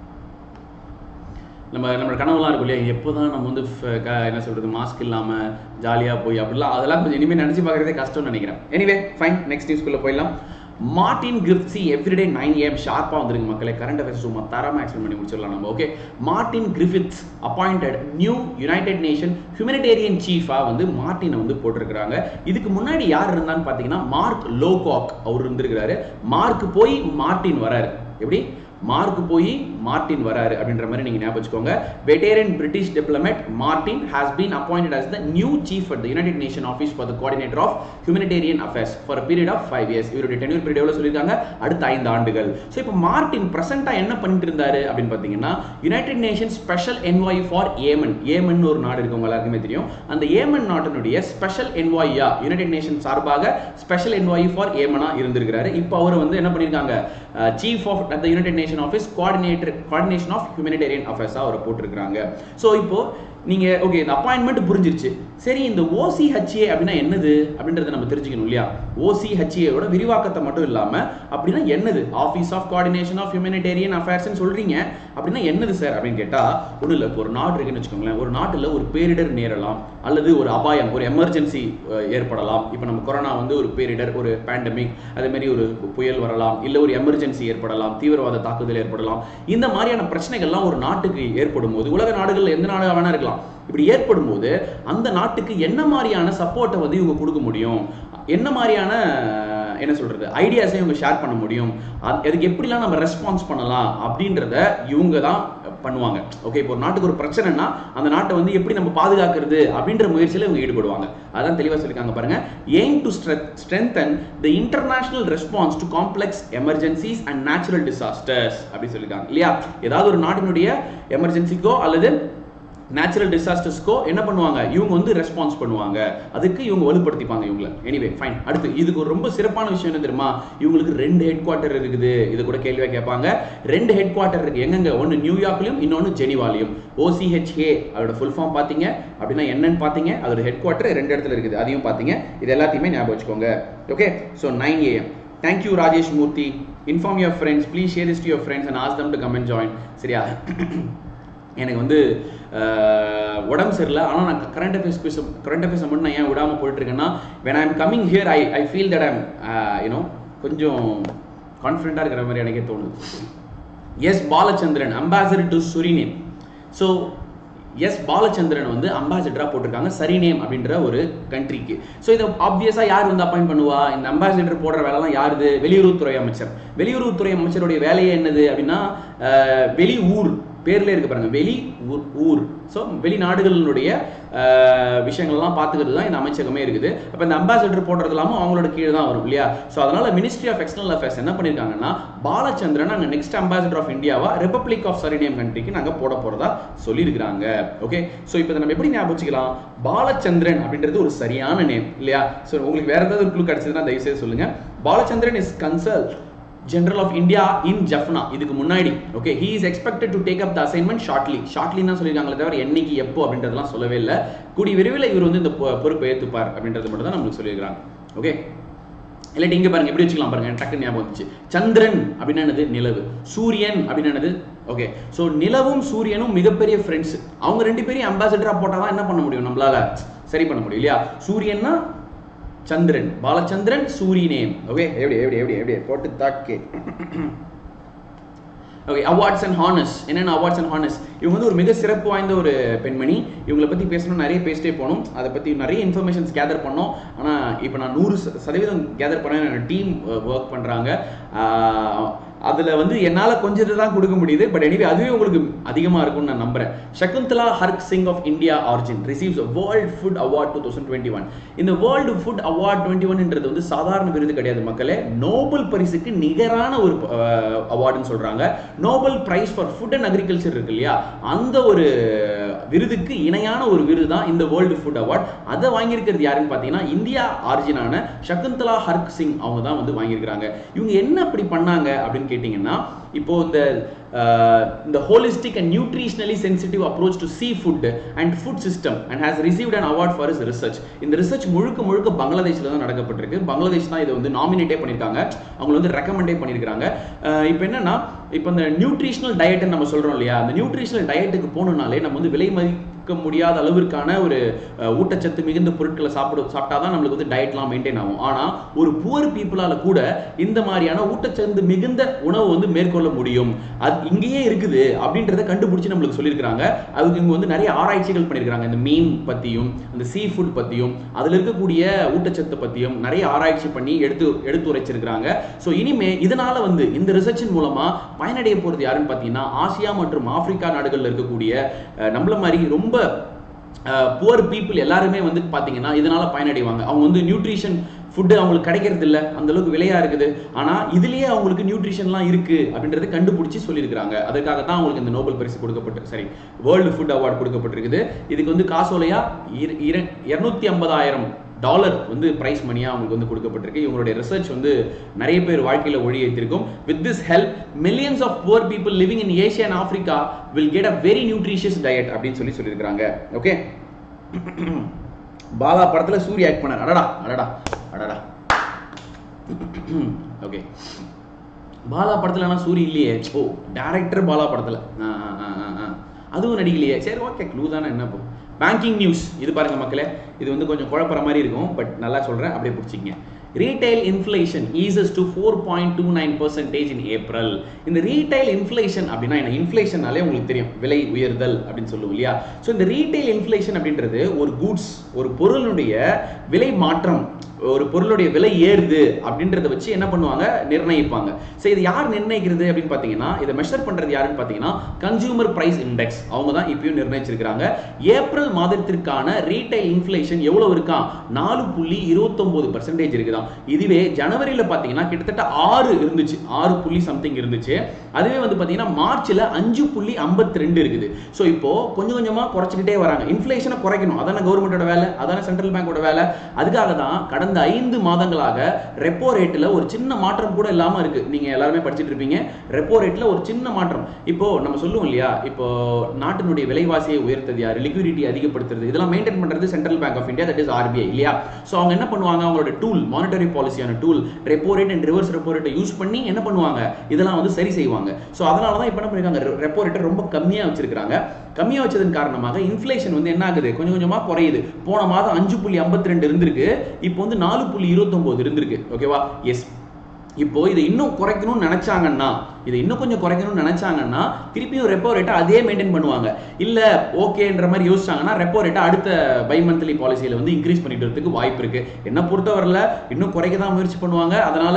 நம்ம நம்மளோட கனவுலாம் இருக்கும் இல்லையா எப்போதான் நம்ம வந்து ஃப- க- என்ன சொல்றது மாஸ்க் இல்லாம ஜாலியா போய் அப்படிலாம் அதெல்லாம் கொஞ்சம் இனிமேல் நினைச்சு பார்க்கறதே கஷ்டம்னு நினைக்கிறேன் எனிவே ஃபைன் நெக்ஸ்ட் நியூஸ்க்குள்ள போயிடலாம் Martin Griffiths everyday nine AM ஷார்ப்பாக வந்துருங்க மக்களே கரண்ட் அஃபேர்ஸ் சும்மா தரமாக எக்ஸ்பிளைன் பண்ணி முடிச்சிடலாம் நம்ம okay Martin Griffiths appointed new United Nation humanitarian சீஃபாக வந்து மார்டினை வந்து போட்டிருக்கிறாங்க இதுக்கு முன்னாடி யார் இருந்தான்னு பார்த்தீங்கன்னா மார்க் லோகாக் அவர் இருந்திருக்கிறாரு மார்க் போய் மார்டின் வராரு எப்படி மார்க் போய் மார்டின் வராரு அப்படின்ற மாதிரி நீங்க ஞாபகம் வச்சுக்கோங்க veteran British diplomat Martin has been appointed as the new chief at the United Nation office for the coordinator of humanitarian affairs for a period of five years இவருடைய டென்யூர் பீரியட் எவ்வளவு சொல்லியிருக்காங்க அடுத்த ஐந்து ஆண்டுகள் ஸோ இப்போ Martin Prachanda என்ன பண்ணிட்டு இருந்தாரு அப்படின்னு பார்த்தீங்கன்னா United Nation special envoy for Yemen Yemen ஒரு நாடு இருக்கு உங்க எல்லாருக்குமே தெரியும் அந்த ஏமன் நாட்டினுடைய ஸ்பெஷல் என்வாயா யுனைடெட் நேஷன் சார்பாக ஸ்பெஷல் என்வாய் ஃபார் ஏமனா இருந்திருக்கிறாரு இப்போ அவர் வந்து என்ன பண்ணியிருக்காங்க chief of the United Nation office coordinator coordination of humanitarian அஃபேர்ஸாக அவரை போட்டிருக்காங்க ஸோ இப்போ நீங்க ஓகே இந்த அப்பாயின்மெண்ட் புரிஞ்சிருச்சு சரி இந்த ஓசிஹெச்ஏ அப்படின்னா என்னது அப்படின்றத நம்ம தெரிஞ்சுக்கணும் இல்லையா ஓசிஹெச்ஏயோட விரிவாக்கத்தை மட்டும் இல்லாம அப்படின்னா என்னது office of coordination of humanitarian அஃபேர்ஸ்னு சொல்றீங்க அப்படின்னா என்னது சார் அப்படின்னு கேட்டா ஒன்றும் இல்லை இப்போ ஒரு நாடு இருக்குன்னு வச்சுக்கோங்களேன் ஒரு நாட்டில் ஒரு பேரிடர் நேரலாம் அல்லது ஒரு அபாயம் ஒரு எமர்ஜென்சி ஏற்படலாம் இப்போ நம்ம கொரோனா வந்து ஒரு பேரிடர் ஒரு பேண்டமிக் அதே மாதிரி ஒரு புயல் வரலாம் இல்லை ஒரு எமர்ஜென்சி ஏற்படலாம் தீவிரவாத தாக்குதல் ஏற்படலாம் இந்த மாதிரியான பிரச்சனைகள்லாம் ஒரு நாட்டுக்கு ஏற்படும் போது உலக நாடுகள் எந்த நாடாக வேணா இருக்கலாம் இப்படி ஏற்படும் போது அந்த நாட்டுக்கு என்ன மாதிரியான சப்போர்ட்டை வந்து இவங்க கொடுக்க முடியும் என்ன மாதிரியான அஹ், என்ன சொல்றது ஐடியாஸை இவங்க ஷேர் பண்ண முடியும் அது- அதுக்கு எப்படிலாம் நம்ம ரெஸ்பான்ஸ் பண்ணலாம் அப்படின்றத இவங்க தான் பண்ணுவாங்க ஓகே இப்போ ஒரு நாட்டுக்கு ஒரு பிரச்சனைனா அந்த நாட்டை வந்து எப்படி நம்ம பாதுகாக்கிறது அப்படின்ற முயற்சியில் இவங்க ஈடுபடுவாங்க அதான் தெளிவாக சொல்லியிருக்காங்க பாருங்க aim to strengthen the international response to complex emergencies and natural disasters அப்படி சொல்லியிருக்காங்க இல்லையா ஏதாவது ஒரு நாட்டினுடைய எமர்ஜென்சிக்கோ அல்லது நேச்சுரல் டிசாஸ்டர்ஸ்க்கோ என்ன பண்ணுவாங்க இவங்க வந்து ரெஸ்பான்ஸ் பண்ணுவாங்க அதுக்கு இவங்க வலுப்படுத்திப்பாங்க இவங்கள எனிவே ஃபைன் அடுத்து இதுக்கு ஒரு ரொம்ப சிறப்பான விஷயம் என்ன தெரியுமா இவங்களுக்கு ரெண்டு ஹெட் குவார்ட்டர் இருக்குது இது கூட கேள்வியா கேட்பாங்க ரெண்டு ஹெட் குவார்ட்டர் இருக்கு எங்கெங்க ஒன்று நியூயார்க்லயும் இன்னொன்று ஜெனிவாலையும் ஓசிஹெச்ஏ அதோட ஃபுல் ஃபார்ம் பார்த்தீங்க அப்படின்னா என்னன்னு பார்த்தீங்க அதோட ஹெட் குவார்ட்டர் ரெண்டு இடத்துல இருக்குது அதையும் பார்த்தீங்க இது எல்லாத்தையுமே ஞாபகம் வச்சுக்கோங்க okay so nine AM thank you Rajesh Murthy inform your friends please share is to your friends and ask them to come and join சரியா எனக்கு வந்து அஹ், உடம்பு சரியில்லை ஆனால் நான் கரண்ட் அஃபேர்ஸ் பேச கரண்ட் அஃபேர்ஸை மட்டும் நான் ஏன் விடாமல் போயிட்டுருக்கேன்னா when I'm coming here I I feel that I'm you know கொஞ்சம் கான்ஃபிடென்ட்டாக இருக்கிற மாதிரி எனக்கே தோணுது S Balachandran ambassador to Suriname so S Balachandran வந்து அம்பாசிடரா போட்டிருக்காங்க சரிநேம் அப்படின்ற ஒரு கண்ட்ரிக்கு ஸோ இதை ஆப்வியஸாக யார் வந்து அப்பாயிண்ட் பண்ணுவா இந்த அம்பாசிடர் போடுற வேலைலாம் யாருது வெளியுறவுத்துறை அமைச்சர் வெளியுறவுத்துறை அமைச்சருடைய வேலையே என்னது அப்படின்னா அஹ், வெளி ஊர் பேர்ல இருக்கு பாருங்க வெளி ஊர் ஊர் ஸோ வெளிநாடுகளினுடைய அஹ், விஷயங்கள்லாம் பார்த்துக்கிறது தான் இந்த அமைச்சகமே இருக்குது அப்போ இந்த அம்பாசடர் போடுறது இல்லாமல் அவங்களோட கீழே தான் வரும் இல்லையா ஸோ அதனால மினிஸ்ட்ரி ஆஃப் எக்ஸ்டர்னல் அஃபேர்ஸ் என்ன பண்ணியிருக்காங்கன்னா பாலச்சந்திரன் நாங்கள் நெக்ஸ்ட் அம்பாசடர் ஆஃப் இந்தியாவா ரிப்பப்ளிக் ஆஃப் சரினியம் கண்ட்ரிக்கு நாங்கள் போட போறதா சொல்லியிருக்கிறாங்க ஓகே ஸோ இப்போ நம்ம எப்படி ஞாபகம் வச்சுக்கலாம் பாலச்சந்திரன் அப்படின்றது ஒரு சரியான நேம் இல்லையா ஸோ உங்களுக்கு வேற ஏதாவது ஒரு குழு கிடைச்சதுன்னா தயவு செய்து சொல்லுங்க Balachandran is consul general of India in Jaffna இதுக்கு முன்னாடி okay he is expected to take up the assignment shortly shortly தான் சொல்லியிருக்காங்களே தவிர என்னைக்கு எப்போ அப்படின்றதெல்லாம் சொல்லவே இல்லை கூடிய விரைவில் இவர் வந்து இந்த பொ- பொறுப்பை ஏற்றுப்பார் அப்படின்றது மட்டும் தான் நம்மளுக்கு சொல்லியிருக்காங்க ஓகே இல்லாட்டி இங்க பாருங்க எப்படி வச்சுக்கலாம் பாருங்க எனக்கு டக்குன்னு ஞாபகம் வந்துச்சு சந்திரன் அப்படின்னா என்னது நிலவு சூரியன் அப்படின்னா என்னது ஓகே ஸோ நிலவும் சூரியனும் மிகப்பெரிய ஃப்ரெண்ட்ஸ் அவங்க ரெண்டு பேரையும் அம்பாசடரா போட்டால் தான் என்ன பண்ண முடியும் நம்மளால சரி பண்ண முடியும் இல்லையா சூரியன்னா சந்திரன் பாலச்சந்திரன் சூரியனேம் ஓகே எப்படி எப்படி எப்படி எப்படி போட்டு தாக்கே ஓகே அவார்ட்ஸ் அண்ட் ஹானஸ் என்னென்ன அவார்ட்ஸ் அண்ட் ஹானஸ் இவங்க வந்து ஒரு மிக சிறப்பு வாய்ந்த ஒரு பெண்மணி இவங்களை பற்றி பேசணும் நிறைய பேசிட்டே போகணும் அதை பற்றி நிறைய இன்ஃபர்மேஷன்ஸ் கேதர் பண்ணோம் ஆனால் இப்போ நான் நூறு ச- சதவீதம் கேதர் பண்ண டீம் ஒர்க் பண்ணுறாங்க அதில் வந்து என்னால் கொஞ்சம் தான் கொடுக்க முடியுது பட் எனிவே அதுவே உங்களுக்கு அதிகமாக இருக்கும்னு நான் நம்புறேன் Shakuntala Harak Singh of India origin receives world food award two thousand twenty one இந்த வேர்ல்டு ஃபுட் அவார்ட் டுவெண்ட்டி ஒன்ன்றது வந்து சாதாரண விருது கிடையாது மக்களே நோபல் பரிசுக்கு நிகரான ஒரு அவார்டுன்னு சொல்றாங்க Nobel prize for food and agriculture இருக்கு இல்லையா அந்த ஒரு விருதுக்கு இணையான ஒரு விருது தான் இந்த வேர்ல்டு ஃபுட் அவார்ட் அதை வாங்கியிருக்கிறது யாருன்னு பார்த்தீங்கன்னா இந்தியா ஆர்ஜினான சகுந்தலா ஹர்க் சிங் அவங்க தான் வந்து வாங்கியிருக்கிறாங்க இவங்க என்ன அப்படி பண்ணாங்க அப்படின்னு கேட்டிங்கன்னா இப்போ இந்த அஹ், இந்த holistic and nutritionally sensitive approach to see food and food system and has received an award for his research இந்த ரிசர்ச் முழுக்க முழுக்க பங்களாதேஷ்ல தான் நடக்கப்பட்டிருக்கு பங்களாதேஷ் தான் இதை வந்து நாமினேட்டே பண்ணியிருக்காங்க அவங்களை வந்து ரெக்கமெண்டே பண்ணியிருக்காங்க அஹ், இப்போ என்னன்னா இப்போ இந்த நியூட்ரிஷனல் டயட்னு நம்ம சொல்றோம் இல்லையா அந்த நியூட்ரிஷனல் டயட்டுக்கு போகணும்னாலே நம்ம வந்து விலை மதிக்க முடியாத அளவிற்கான ஒரு அஹ், ஊட்டச்சத்து மிகுந்த பொருட்களை சாப்பிட சாப்பிட்டா தான் நம்மளுக்கு வந்து டயட்லாம் மெயின்டைன் ஆகும் ஆனா ஒரு புவர் பீப்புளால கூட இந்த மாதிரியான ஊட்டச்சத்து மிகுந்த உணவு வந்து மேற்கொள்ள முடியும் அது இங்கேயே இருக்குது அப்படின்றத கண்டுபிடிச்சு நம்மளுக்கு சொல்லியிருக்காங்க அதுக்கு இவங்க வந்து நிறைய ஆராய்ச்சிகள் பண்ணியிருக்காங்க இந்த மீன் பத்தியும் இந்த சீ ஃபுட் பத்தியும் அதுல இருக்கக்கூடிய ஊட்டச்சத்து பத்தியும் நிறைய ஆராய்ச்சி பண்ணி எடுத்து எடுத்து உரைச்சிருக்கிறாங்க ஸோ இனிமே இதனால வந்து இந்த ரிசர்ச்சின் மூலமா பயனடைய போறது யாருன்னு பார்த்தீங்கன்னா ஆசியா மற்றும் ஆப்பிரிக்கா நாடுகள்ல இருக்கக்கூடிய அஹ், நம்மள மாதிரி ரொம்ப புவர் பீப்புள் எல்லாருமே வந்து பார்த்தீங்கன்னா இதனால பயனடைவாங்க அவங்க வந்து நியூட்ரிஷன் ஃபுட்டு அவங்களுக்கு கிடைக்கிறது இல்ல அந்த அளவுக்கு விலையா இருக்குது ஆனா இதுலயே அவங்களுக்கு நியூட்ரிஷன்லாம் இருக்கு அப்படின்றத கண்டுபிடிச்சி சொல்லியிருக்காங்க அதுக்காக தான் அவங்களுக்கு இந்த நோபல் பரிசு கொடுக்கப்பட்டு சரி வேர்ல்டு ஃபுட் அவார்டு கொடுக்கப்பட்டிருக்குது இதுக்கு வந்து காசோலையா இர- இர- இருநூத்தி ஐம்பதாயிரம் டாலர் வந்து பிரைஸ் மணியா அவங்களுக்கு வந்து கொடுக்கப்பட்டிருக்கு இவங்களுடைய ரிசர்ச் வந்து நிறைய பேர் வாழ்க்கையில ஒளி ஏற்றிருக்கும் with this help millions of poor people living in Asia and Africa will get a very nutritious diet அப்படின்னு சொல்லி சொல்லியிருக்காங்க ஓகே பாலா படத்துல சூர்யா ஆக்ட் பண்ணார் அடடா அடடா அடடா ஓகே பாலா படத்துல ஆனா சூரி இல்லையே ஓ டேரக்டர் பாலா படத்துல ஆ, ஆ, ஆ, ஆ, ஆ. அதுவும் நடிக்கலையே சரி ஓகே க்ளூ தானே என்ன இப்போ பேங்கிங் நியூஸ் இது பாருங்க மக்களே இது வந்து கொஞ்சம் குழப்பற மாதிரி இருக்கும் பட் நல்லா சொல்றேன் அப்படியே பிடிச்சிக்கங்க retail inflation eases to four point two nine percentage in April இந்த ரீட்டைல் இன்ஃப்ளேஷன் அப்படின்னா என்ன இன்ஃப்ளேஷனாலே உங்களுக்கு தெரியும் விலை உயர்தல் அப்படின்னு சொல்லுவோம் இல்லையா ஸோ இந்த ரீட்டைல் இன்ஃப்ளேஷன் அப்படின்றது ஒரு கூட்ஸ் ஒரு பொருளுடைய விலை மாற்றம் ஒரு பொருளுடைய விலை ஏறுது அப்படின்றத வச்சு என்ன பண்ணுவாங்க நிர்ணயிப்பாங்க ஸோ இது யார் நிர்ணயிக்கிறது அப்படின்னு பார்த்தீங்கன்னா இதை மெஷர் பண்றது யாருன்னு பார்த்தீங்கன்னா கன்சியூமர் பிரைஸ் இண்டெக்ஸ் அவங்க தான் இப்பயும் நிர்ணயிச்சிருக்காங்க ஏப்ரல் மாதத்திற்கான ரீட்டைல் இன்ஃப்ளேஷன் எவ்வளவு இருக்கா நாலு புள்ளி இருபத்தொன்பது பர்சன்டேஜ் இருக்குதாம் இதுவே ஜனவரியில் பார்த்தீங்கன்னா கிட்டத்தட்ட ஆறு இருந்துச்சு ஆறு புள்ளி சம்திங் இருந்துச்சு அதுவே வந்து பார்த்தீங்கன்னா மார்ச்ல அஞ்சு புள்ளி ஐம்பத்தி ரெண்டு இருக்குது ஸோ இப்போ கொஞ்சம் கொஞ்சமா குறைச்சிக்கிட்டே வராங்க இன்ஃப்ளேஷனை குறைக்கணும் அதான கவர்மெண்டோட வேலை அதான சென்ட்ரல் பேங்கோட வேலை அதுக்காக தான் கடந்த ஐந்து மாதங்களாக ரெப்போ ரேட்ல ஒரு சின்ன மாற்றம் கூட இல்லாம இருக்கு நீங்க எல்லாருமே படிச்சிட்டு இருப்பீங்க ரெப்போ ரேட்ல ஒரு சின்ன மாற்றம் இப்போ நம்ம சொல்லுவோம் இல்லையா இப்போ நாட்டினுடைய விலைவாசியை உயர்த்தது யார் லிக்விடிட்டி அதிகப்படுத்துறது இதெல்லாம் மெயின்டைன் பண்றது central bank of India that is RBI இல்லையா ஸோ அவங்க என்ன பண்ணுவாங்க அவங்களோட டூல் மானிட்டரி பாலிசியான tool repo rate and reverse repo ரேட்டை யூஸ் பண்ணி என்ன பண்ணுவாங்க இதெல்லாம் வந்து சரி செய்வாங்க ஸோ அதனால தான் இப்போ என்ன பண்ணிருக்காங்க ரெப்போ ரேட்டை ரொம்ப கம்மியாக வச்சிருக்காங்க கம்மியாக வச்சதன் காரணமாக இன்ஃப்ளேஷன் வந்து என்ன ஆகுது கொஞ்சம் கொஞ்சமா குறையுது போன மாதம் அஞ்சு புள்ளி ஐம்பத்தி ரெண்டு இருந்திருக்கு இப்போ வந்து நாலு புள்ளி இருபத்தொம்போது இருந்திருக்கு ஓகேவா எஸ் இப்போ இதை இன்னும் குறைக்கணும்னு நினைச்சாங்கன்னா இதை இன்னும் கொஞ்சம் குறைக்கணும்னு நினைச்சாங்கன்னா திருப்பியும் ரெப்போ ரேட்டை அதே மெயின்டைன் பண்ணுவாங்க இல்ல ஓகேன்ற மாதிரி யோசிச்சாங்கன்னா ரெப்போ ரேட்டை அடுத்த பை மந்த்லி பாலிசியில வந்து இன்க்ரீஸ் பண்ணிட்டு வரதுக்கு வாய்ப்பு இருக்கு என்ன பொறுத்தவரையில இன்னும் குறைக்க தான் முயற்சி பண்ணுவாங்க அதனால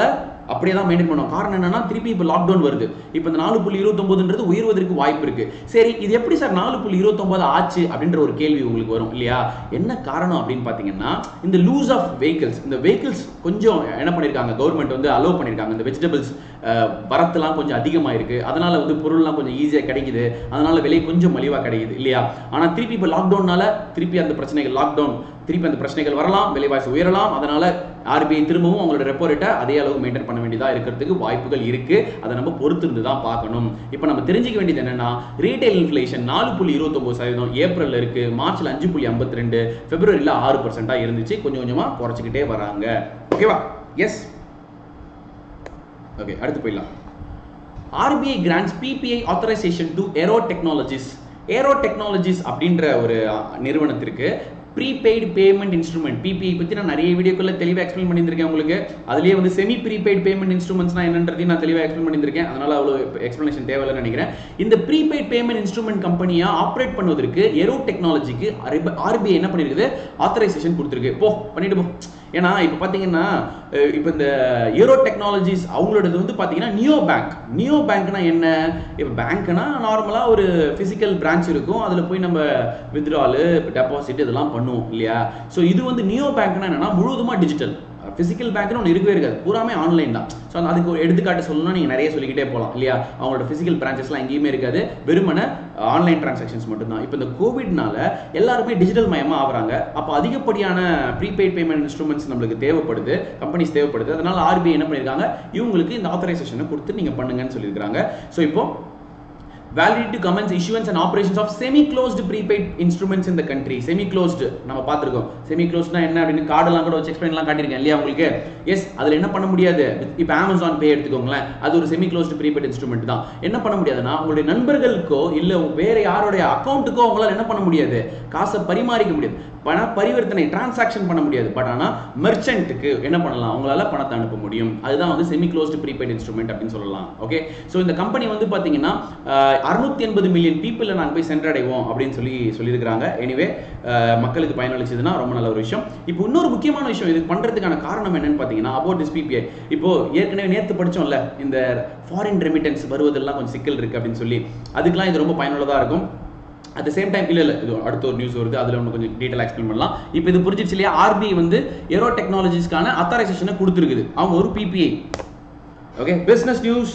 அப்படியே தான் மெயின்டைன் பண்ணுவோம் காரணம் என்னன்னா திருப்பி இப்போ லாக்டவுன் வருது இப்போ இந்த நாலு புள்ளி இருபத்தொன்பதுன்றது உயர்வதற்கு வாய்ப்பு இருக்கு சரி இது எப்படி சார் நாலு புள்ளி இருபத்தொன்பது ஆச்சு அப்படின்ற ஒரு கேள்வி உங்களுக்கு வரும் இல்லையா என்ன காரணம் அப்படின்னு பார்த்தீங்கன்னா இந்த லூஸ் ஆஃப் வெஹிக்கிள்ஸ் இந்த வெஹிக்கிள்ஸ் கொஞ்சம் என்ன பண்ணியிருக்காங்க கவர்மெண்ட் வந்து அலோவ் பண்ணியிருக்காங்க இந்த வெஜிடபிள்ஸ் வரத்துலாம் கொஞ்சம் அதிகமாக இருக்கு அதனால வந்து பொருள்லாம் கொஞ்சம் ஈஸியாக கிடைக்குது அதனால விலை கொஞ்சம் மலிவாக கிடைக்குது இல்லையா ஆனால் திருப்பி இப்போ லாக்டவுன்னால திருப்பி அந்த பிரச்சனைகள் லாக்டவுன் திருப்பி அந்த பிரச்சனைகள் வரலாம் விலைவாசி உயரலாம் அதனால ஆர்பிஐ திரும்பவும் அவங்களோட ரெப்போ ரேட்டை அதே அளவு மெயின்டைன் பண்ண வேண்டியதா இருக்கிறதுக்கு வாய்ப்புகள் இருக்கு அதை நம்ம பொறுத்திருந்து தான் பார்க்கணும் இப்போ நம்ம தெரிஞ்சுக்க வேண்டியது என்னன்னா ரீட்டைல் இன்ஃப்ளேஷன் நாலு புள்ளி இருபத்தொம்பது சதவீதம் ஏப்ரல்ல இருக்கு மார்ச்ல அஞ்சு புள்ளி ஐம்பத்தி ரெண்டு பிப்ரவரியில் ஆறு பர்சன்டா இருந்துச்சு கொஞ்சம் கொஞ்சமா குறைச்சிக்கிட்டே வராங்க ஓகேவா எஸ் ஓகே அடுத்து போயிடலாம் RBI grants PPI authorisation to aero technologies Aero technologies அப்படின்ற ஒரு நிறுவனத்திற்கு ப்ரீபெய்டு பேமெண்ட் இன்ஸ்ட்ருமெண்ட் பிபிஐ பற்றி நான் நிறைய வீடியோக்குள்ள தெளிவாக எக்ஸ்பிளைன் பண்ணியிருக்கேன் உங்களுக்கு அதுலேயே வந்து செமி ப்ரீபெய்டு பேமெண்ட் இன்ஸ்ட்ருமெண்ட்ஸ்னா என்னன்றதையும் நான் தெளிவாக எக்ஸ்பிளைன் பண்ணியிருக்கேன் அதனால அவ்வளோ எக்ஸ்பிளனேஷன் தேவையில்லைன்னு நினைக்கிறேன் இந்த ப்ரீபெய்ட் பேமெண்ட் இன்ஸ்ட்ருமெண்ட் கம்பெனியாக ஆப்ரேட் பண்ணுவதற்கு எரோ டெக்னாலஜிக்கு ஆர்பிஐ என்ன பண்ணியிருக்குது ஆத்தரைசேஷன் கொடுத்துருக்கு போ பண்ணிட்டு போ ஏன்னா இப்போ பார்த்தீங்கன்னா இப்போ இந்த ஏரோ டெக்னாலஜிஸ் அவங்களோடது வந்து பார்த்தீங்கன்னா நியோ பேங்க் நியோ பேங்க்னா என்ன இப்போ பேங்க்னா நார்மலாக ஒரு ஃபிசிக்கல் பிரான்ச் இருக்கும் அதில் போய் நம்ம வித்ட்ராலு டெபாசிட் இதெல்லாம் பண்ணுவோம் இல்லையா ஸோ இது வந்து நியோ பேங்க்னா என்னன்னா முழுவதுமாக டிஜிட்டல் ஃபிசிக்கல் பேங்க்னு ஒன்று இருக்கவே இருக்காது பூராமே ஆன்லைன் தான் ஸோ அந்த அதுக்கு ஒரு எடுத்துக்காட்டு சொல்லணும்னா நீங்கள் நிறைய சொல்லிக்கிட்டே போகலாம் இல்லையா அவங்களோட ஃபிசிக்கல் பிரான்ச்சஸ்லாம் எங்கேயுமே இருக்காது வெறுமன ஆன்லைன் டிரான்சாக்ஷன்ஸ் மட்டும்தான் இப்போ இந்த கோவிட்னால எல்லாருமே டிஜிட்டல் மயமாக ஆகுறாங்க அப்போ அதிகப்படியான ப்ரீபெய்ட் பேமெண்ட் இன்ஸ்ட்ருமெண்ட்ஸ் நம்மளுக்கு தேவைப்படுது கம்பெனிஸ் தேவைப்படுது அதனால ஆர்பிஐ என்ன பண்ணியிருக்காங்க இவங்களுக்கு இந்த ஆத்தரைசேஷனை கொடுத்து நீங்கள் பண்ணுங்கன்னு சொல்லியிருக்காங்க ஸோ இப்போ validity to commence issuance and operations of semi closed prepaid instruments in the country semi closed நம்ம பார்த்துருக்கோம் semi closedனா என்ன அப்படின்னு கார்டெல்லாம் கூட வச்சு எக்ஸ்பிளைன்லாம் காட்டியிருக்கேன் இல்லையா உங்களுக்கு எஸ் அதில் என்ன பண்ண முடியாது இப்போ அமேசான் பே எடுத்துக்கோங்களேன் அது ஒரு செமி க்ளோஸ்டு ப்ரீபெய்ட் இன்ஸ்ட்ருமெண்ட் தான் என்ன பண்ண முடியாதுன்னா உங்களுடைய நண்பர்களுக்கோ இல்லை வேற யாருடைய அக்கௌண்ட்டுக்கோ உங்களால் என்ன பண்ண முடியாது காசை பரிமாறிக்க முடியாது பண பரிவர்த்தனை டிரான்சாக்ஷன் பண்ண முடியாது பட் ஆனால் மெர்ச்சன்ட்டுக்கு என்ன பண்ணலாம் அவங்களால பணத்தை அனுப்ப முடியும் அதுதான் வந்து செமி க்ளோஸ்டு ப்ரீபெய்ட் இன்ஸ்ட்ருமெண்ட் அப்படின்னு சொல்லலாம் ஓகே ஸோ இந்த கம்பெனி வந்து பார்த்தீங்கன்னா அறுநூத்தி எண்பது மில்லியன் பீப்புளில் நாங்கள் போய் சென்றடைவோம் அப்படின்னு சொல்லி சொல்லியிருக்கிறாங்க எனிவே மக்களுக்கு பயனளிச்சதுன்னா ரொம்ப நல்ல ஒரு விஷயம் இப்போ இன்னொரு முக்கியமான விஷயம் இது பண்ணுறதுக்கான காரணம் என்னன்னு பார்த்தீங்கன்னா அபவுட் திஸ் பிபிஐ இப்போ ஏற்கனவே நேற்று படித்தோம்ல இந்த ஃபாரின் ரெமிட்டன்ஸ் வருவதெல்லாம் கொஞ்சம் சிக்கல் இருக்கு அப்படின்னு சொல்லி அதுக்கெல்லாம் இது ரொம்ப பயனுள்ளதாக இருக்கும் அட் சேம் டைம் இல்லை இல்லை இது அடுத்த ஒரு நியூஸ் வருது அதில் ஒன்று கொஞ்சம் டீட்டெயில் எக்ஸ்பிளைன் பண்ணலாம் இப்போ இது புரிஞ்சிச்சு இல்லையா ஆர்பிஐ வந்து ஏரோ டெக்னாலஜிஸ்க்கான அத்தாரைசேஷனை கொடுத்துருக்குது அவங்க ஒரு PPI okay business news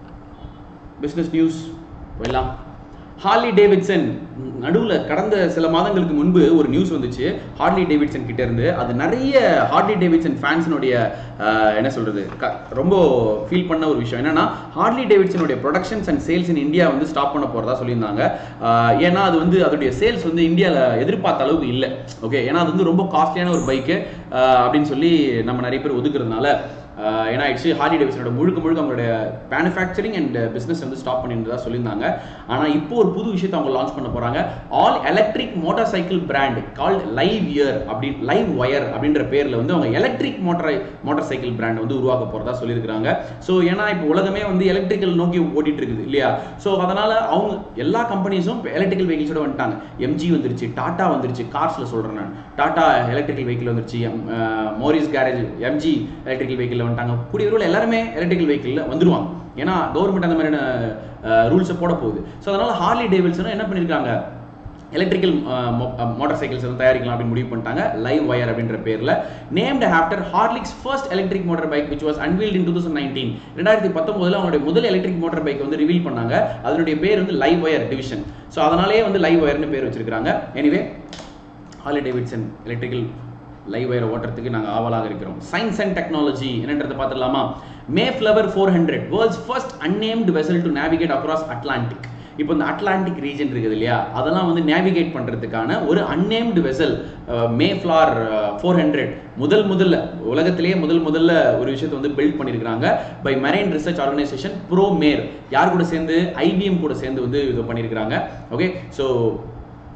business news போயிடலாம் ஹார்லி டேவிட்சன் நடுவில் கடந்த சில மாதங்களுக்கு முன்பு ஒரு நியூஸ் வந்துச்சு ஹார்லி டேவிட்சன் கிட்ட இருந்து அது நிறைய ஹார்லி டேவிட்சன் ஃபேன்ஸினுடைய என்ன சொல்றது ரொம்ப ஃபீல் பண்ண ஒரு விஷயம் என்னன்னா ஹார்லி டேவிட்சனுடைய productions and sales in India வந்து ஸ்டாப் பண்ண போறதா சொல்லியிருந்தாங்க ஏன்னா அது வந்து அதோடைய சேல்ஸ் வந்து இந்தியாவில் எதிர்பார்த்த அளவுக்கு இல்லை ஓகே ஏன்னா அது வந்து ரொம்ப காஸ்ட்லியான ஒரு பைக்கு அப்படின்னு சொல்லி நம்ம நிறைய பேர் ஒதுக்குறதுனால ஏன்னா ஆயிடுச்சு ஹார்லி டேவிசனோட முழுக்க முழுக்க அவங்களுடைய மேனுஃபேக்சரிங் அண்ட் பிஸ்னஸ் வந்து ஸ்டாப் பண்ணிட்டு சொல்லியிருந்தாங்க ஆனால் இப்போ ஒரு புது விஷயத்தை அவங்க லான்ச் பண்ண போறாங்க all electric motor cycle brand called LiveWire அப்படி லைவ் ஒயர் அப்படின்ற பேர்ல வந்து அவங்க electric motor motor cycle brand வந்து உருவாக்க போறதா சொல்லியிருக்காங்க ஸோ ஏன்னா இப்போ உலகமே வந்து எலக்ட்ரிக்கல் நோக்கி ஓடிட்டு இருக்குது இல்லையா ஸோ அதனால அவங்க எல்லா கம்பெனிஸும் எலக்ட்ரிக்கல் வெஹிக்கிள்ஸோட வந்துட்டாங்க எம்ஜி வந்துருச்சு டாடா வந்துருச்சு கார்ஸ்ல சொல்றேன் நான் டாடா எலக்ட்ரிக்கல் வெஹிக்கிள் வந்துருச்சு Morris Garage MG electrical vehicle வந்துட்டாங்க கூடிய விரைவில் எல்லாருமே எலக்ட்ரிக்கல் வெஹிக்கிளில் வந்துருவாங்க ஏன்னா கவர்மெண்ட் அந்த மாதிரியான ரூல்ஸை போட போகுது ஸோ அதனால ஹார்லி டேவில்சன் என்ன பண்ணியிருக்காங்க எலக்ட்ரிக்கல் மோட்டார் சைக்கிள்ஸ் வந்து தயாரிக்கலாம் அப்படின்னு முடிவு பண்ணிட்டாங்க லைவ் ஒயர் அப்படின்ற பேர்ல named after Harley's first electric motor bike which was unveiled in two thousand nineteen ரெண்டாயிரத்தி பத்தொன்பதுல அவங்களுடைய முதல் எலக்ட்ரிக் மோட்டார் பைக் வந்து ரிவீல் பண்ணாங்க அதனுடைய பேர் வந்து லைவ் ஒயர் டிவிஷன் ஸோ அதனாலேயே வந்து லைவ் ஒயர்னு பேர் வச்சிருக்காங்க anyway Harley Davidson electrical LiveWire ஓட்டுறதுக்கு நாங்கள் ஆவலாக இருக்கிறோம் சயின்ஸ் அண்ட் டெக்னாலஜி என்னன்றதை பார்த்துடலாமா Mayflower four hundred world's first unnamed vessel to navigate across Atlantic இப்போ இந்த அட்லாண்டிக் ரீஜன் இருக்குது இல்லையா அதெல்லாம் வந்து நேவிகேட் பண்ணுறதுக்கான ஒரு unnamed vessel Mayflower four hundred முதல் முதல்ல உலகத்திலேயே முதல் முதல்ல ஒரு விஷயத்தை வந்து பில்ட் பண்ணியிருக்காங்க by marine research organisation ProMare யார் கூட சேர்ந்து ஐபிஎம் கூட சேர்ந்து வந்து இது பண்ணியிருக்கிறாங்க okay so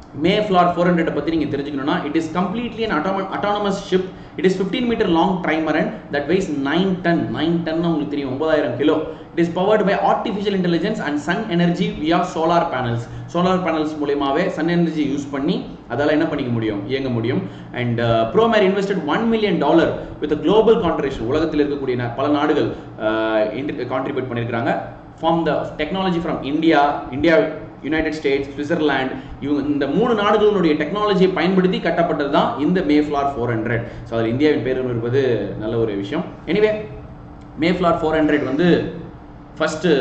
Mayflower four hundred பற்றி நீங்கள் தெரிஞ்சுக்கணும்னா இட் இஸ் கம்ப்ளீட்லி அன் அட்டாம autonomous ship it is fifteen metre long trimaran that weighs nine ton nine ton உங்களுக்கு தெரியும் ஒன்பதாயிரம் kilo it is powered by artificial intelligence and sun energy via solar panels solar panels மூலியமாவே sun energy use பண்ணி அதால என்ன பண்ணிக்க முடியும் இயங்க முடியும் and ProMare invested one million dollar with global contribution உலகத்தில் இருக்கக்கூடிய நா- பல நாடுகள் கான்ட்ரிபியூட் பண்ணியிருக்காங்க from the technology from India India United States Switzerland இவங்க இந்த மூணு நாடுகளுடைய டெக்னாலஜியை பயன்படுத்தி கட்டப்பட்டது தான் இந்த மேஃப்ளார் ஃபோர் ஹண்ட்ரட் ஸோ அதில் இந்தியாவின் பேர் இருப்பது நல்ல ஒரு விஷயம் எனிவே மேஃப்ளார் ஃபோர் ஹண்ட்ரட் வந்து ஃபஸ்ட்டு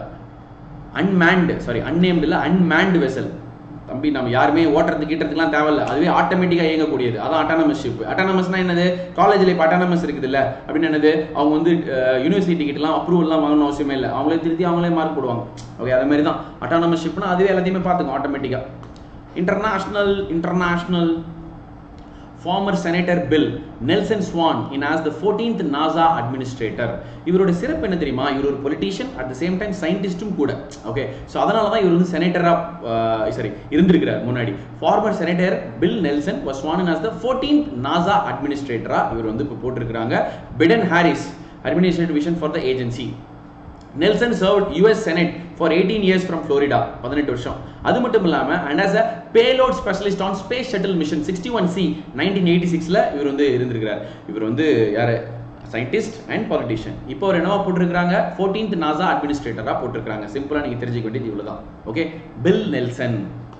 அன்மேன்டு சாரி அன்னேம்டு இல்லை அன்மேன்டு வெசல் தம்பி நம்ம யாருமே ஓட்டுறது கீட்டுறதுக்குலாம் தேவையில்ல அதுவே ஆட்டோமேட்டிக்காக இயங்கக்கூடியது அதான் அட்டானமஸ் ஷிப் அட்டானமஸ்னா என்னது காலேஜில் இப்போ அட்டானமஸ் இருக்குது இல்லை அப்படின்னு என்னது அவங்க வந்து யூனிவர்சிட்டி கிட்டலாம் அப்ரூவல்லாம் வாங்கணும் அவசியமே இல்லை அவங்களே திருத்தி அவங்களே மார்க் போடுவாங்க ஓகே அதே மாதிரி தான் அட்டானமஸ் ஷிப்னா அதுவே எல்லாத்தையுமே பார்த்துக்கும் ஆட்டோமேட்டிக்காக international international former senator Bill Nelson sworn in as the fourteenth NASA administrator இவரோட சிறப்பு என்ன தெரியுமா இவர் ஒரு politician at the same time சயின்டிஸ்டும் கூட ஓகே ஸோ அதனால தான் இவர் வந்து செனேட்டராக சாரி இருந்திருக்கிறார் முன்னாடி former senator Bill Nelson was sworn in as the fourteenth NASA அட்மினிஸ்ட்ரேட்டராக இவர் வந்து இப்போ போட்டிருக்கிறாங்க Biden Harris administrative vision for the agency Nelson serve US Senate for eighteen years from Florida பதினெட்டு வருஷம் அது மட்டும் இல்லாம and as a payload specialist on space shuttle mission sixty one C nineteen eighty சிக்ஸ்ல இவர் வந்து இருந்திருக்கிறார் இவர் வந்து யாரு சயின்டிஸ்ட் அண்ட் பாலிட்டிஷியன் இப்போ அவர் என்னவா போட்டிருக்காங்க ஃபோர்டீன்த் நாசா அட்மினிஸ்ட்ரேட்டரா போட்டிருக்காங்க சிம்பிளா நீங்க தெரிஞ்சுக்க வேண்டியது இவ்வளவுதான் ஓகே பில் நெல்சன்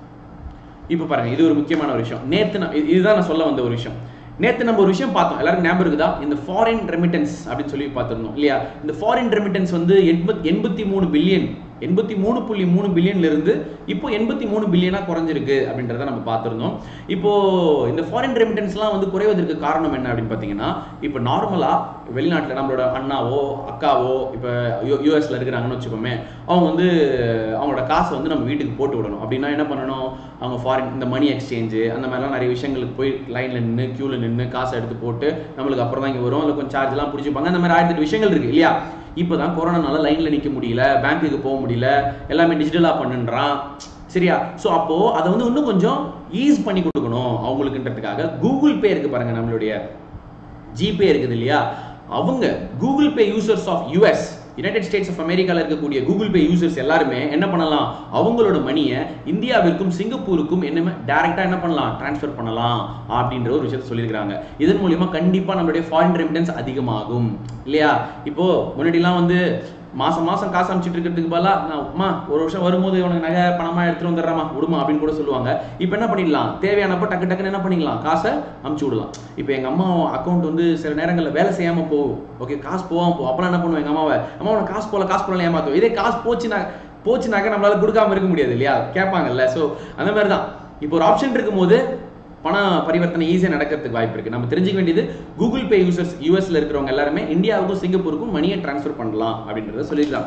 இப்போ பாருங்க இது ஒரு முக்கியமான ஒரு விஷயம் நேத்து நான் இது- இதுதான் நான் சொல்ல வந்த ஒரு விஷயம் நேத்து நம்ம ஒரு விஷயம் பார்த்தோம் எல்லாருக்கும் ஞாபகம் இருக்குதா இந்த ஃபாரின் ரெமிட்டன்ஸ் அப்படின்னு சொல்லி பார்த்திருந்தோம் இல்லையா இந்த ஃபாரின் ரெமிட்டன்ஸ் வந்து எண்பத் எண்பத்தி மூணு பில்லியன் எண்பத்தி மூணு புள்ளி மூணு பில்லியன்ல இருந்து இப்போ எண்பத்தி மூணு பில்லியனா குறைஞ்சிருக்கு அப்படின்றத நம்ம பார்த்திருந்தோம் இப்போ இந்த ஃபாரின் ரெமிட்டன்ஸ்லாம் வந்து குறைவதற்கு காரணம் என்ன அப்படின்னு பார்த்தீங்கன்னா இப்போ நார்மலா வெளிநாட்டில் நம்மளோட அண்ணாவோ அக்காவோ இப்போ யூஎஸ்ல இருக்கிறாங்கன்னு வச்சுக்கோமே அவங்க வந்து அவங்களோட காசை வந்து நம்ம வீட்டுக்கு போட்டு விடணும் அப்படின்னா என்ன பண்ணணும் அவங்க ஃபாரின் இந்த மணி எக்ஸ்சேஞ்சு அந்த மாதிரிலாம் நிறைய விஷயங்களுக்கு போய் லைனில் நின்று க்யூவில் நின்று காசை எடுத்து போட்டு நம்மளுக்கு அப்புறம் தான் இங்கே வரும் அதில் கொஞ்சம் சார்ஜ்லாம் பிடிச்சிப்பாங்க அந்த மாதிரி ஆயிரத்தி விஷயங்கள் இருக்கு இல்லையா இப்போ தான் கொரோனானால லைனில் நிற்க முடியல பேங்க்குக்கு போக முடியல எல்லாமே டிஜிட்டலாக பண்ணுன்றான் சரியா ஸோ அப்போ அதை வந்து இன்னும் கொஞ்சம் ஈஸ் பண்ணி கொடுக்கணும் அவங்களுக்குன்றதுக்காக கூகுள் பே இருக்கு பாருங்க நம்மளுடைய ஜிபே இருக்குது இல்லையா அவங்க Google Pay users of US United States of அமெரிக்கால இருக்கக்கூடிய கூகுள் பே யூசர்ஸ் எல்லாருமே என்ன பண்ணலாம் அவங்களோட மணியை இந்தியாவிற்கும் சிங்கப்பூருக்கும் என்ன டைரக்டா என்ன பண்ணலாம் ட்ரான்ஸ்ஃபர் பண்ணலாம் அப்படின்ற ஒரு விஷயத்தை சொல்லியிருக்காங்க இதன் மூலியமா கண்டிப்பா நம்மளுடைய ஃபாரின் ரெமிட்டன்ஸ் அதிகமாகும் இல்லையா இப்போ முன்னாடிலாம் வந்து மாசம் மாசம் காசு அனுப்பிச்சிட்டு இருக்கிறதுக்கு பதிலா நான் அம்மா ஒரு வருஷம் வரும்போது உனக்கு நகை பணமா எடுத்துட்டு வந்துடுறமா விடுமா அப்படின்னு கூட சொல்லுவாங்க இப்போ என்ன பண்ணிடலாம் தேவையானப்போ டக்கு டக்குன்னு என்ன பண்ணிக்கலாம் காசை அமுச்சு விடலாம் இப்போ எங்க அம்மா அக்கௌண்ட் வந்து சில நேரங்களில் வேலை செய்யாம போகும் ஓகே காசு போகாம போகும் அப்பலாம் என்ன பண்ணுவேன் எங்க அம்மாவை அம்மா உனக்கு காசு போல காசு போல ஏமாத்துவோம் இதே காசு போச்சுன்னா போச்சுனாக்க நம்மளால கொடுக்காம இருக்க முடியாது இல்லையா கேட்பாங்கல்ல ஸோ அந்த மாதிரி தான் இப்போ ஒரு ஆப்ஷன் இருக்கும்போது பண பரிவர்த்தனை ஈஸியாக நடக்கிறதுக்கு வாய்ப்பு இருக்கு நம்ம தெரிஞ்சுக்க வேண்டியது கூகுள் பே யூசர்ஸ் யூஎஸ்ல இருக்கிறவங்க எல்லாருமே இந்தியாவுக்கும் சிங்கப்பூருக்கும் மணியை ட்ரான்ஸ்ஃபர் பண்ணலாம் அப்படின்றத சொல்லிடலாம்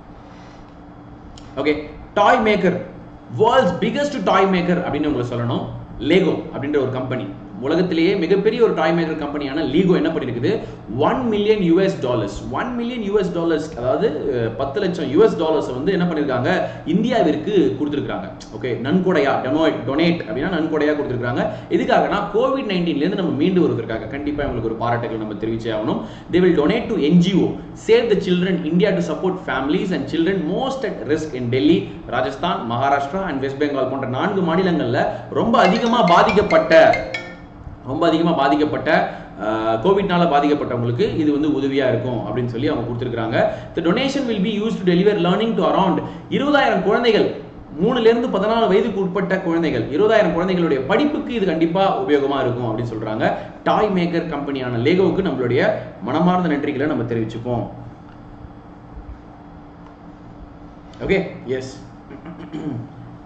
okay toy maker world's biggest toy maker அப்படின்னு உங்களுக்கு சொல்லணும் லேகோ அப்படின்ற ஒரு கம்பெனி உலகத்திலேயே மிகப்பெரிய ஒரு டாய் மேக்கர் கம்பெனியான லீகோ என்ன பண்ணிருக்குது one million US dollars one million US dollars அதாவது அஹ், பத்து லட்சம் யூஎஸ் டாலர்ஸ் வந்து என்ன பண்ணிருக்காங்க இந்தியாவிற்கு கொடுத்துருக்காங்க ஓகே நன்கொடையா டொனேட் டொனேட் அப்படின்னா நன்கொடையா கொடுத்துருக்காங்க எதுக்காகனா கோவிட் நைன்டீன்ல இருந்து நம்ம மீண்டு வருவதற்காக கண்டிப்பா இவங்களுக்கு ஒரு பாராட்டுகள் நம்ம தெரிவிச்சே ஆகணும் they will donate to NGO Save the Children India to support families and children most at risk in Delhi Rajasthan Maharashtra and West Bengal போன்ற நான்கு மாநிலங்கள்ல ரொம்ப அதிகமா பாதிக்கப்பட்ட ரொம்ப அதிகமா பாதிக்கப்பட்ட கோவிட்னால பாதிக்கப்பட்டவங்களுக்கு இது வந்து உதவியா இருக்கும் அப்படின்னு சொல்லி அவங்க கொடுத்துருக்காங்க the donation will be use to deliver learning to around இருபதாயிரம் குழந்தைகள் மூணுல இருந்து பதினாலு வயதுக்கு உட்பட்ட குழந்தைகள் இருபதாயிரம் குழந்தைகளுடைய படிப்புக்கு இது கண்டிப்பா உபயோகமா இருக்கும் அப்படின்னு சொல்றாங்க டாய் மேக்கர் கம்பெனியான லேகோவுக்கு நம்மளுடைய மனமார்ந்த நன்றிகளை நம்ம தெரிவிச்சுப்போம் okay yes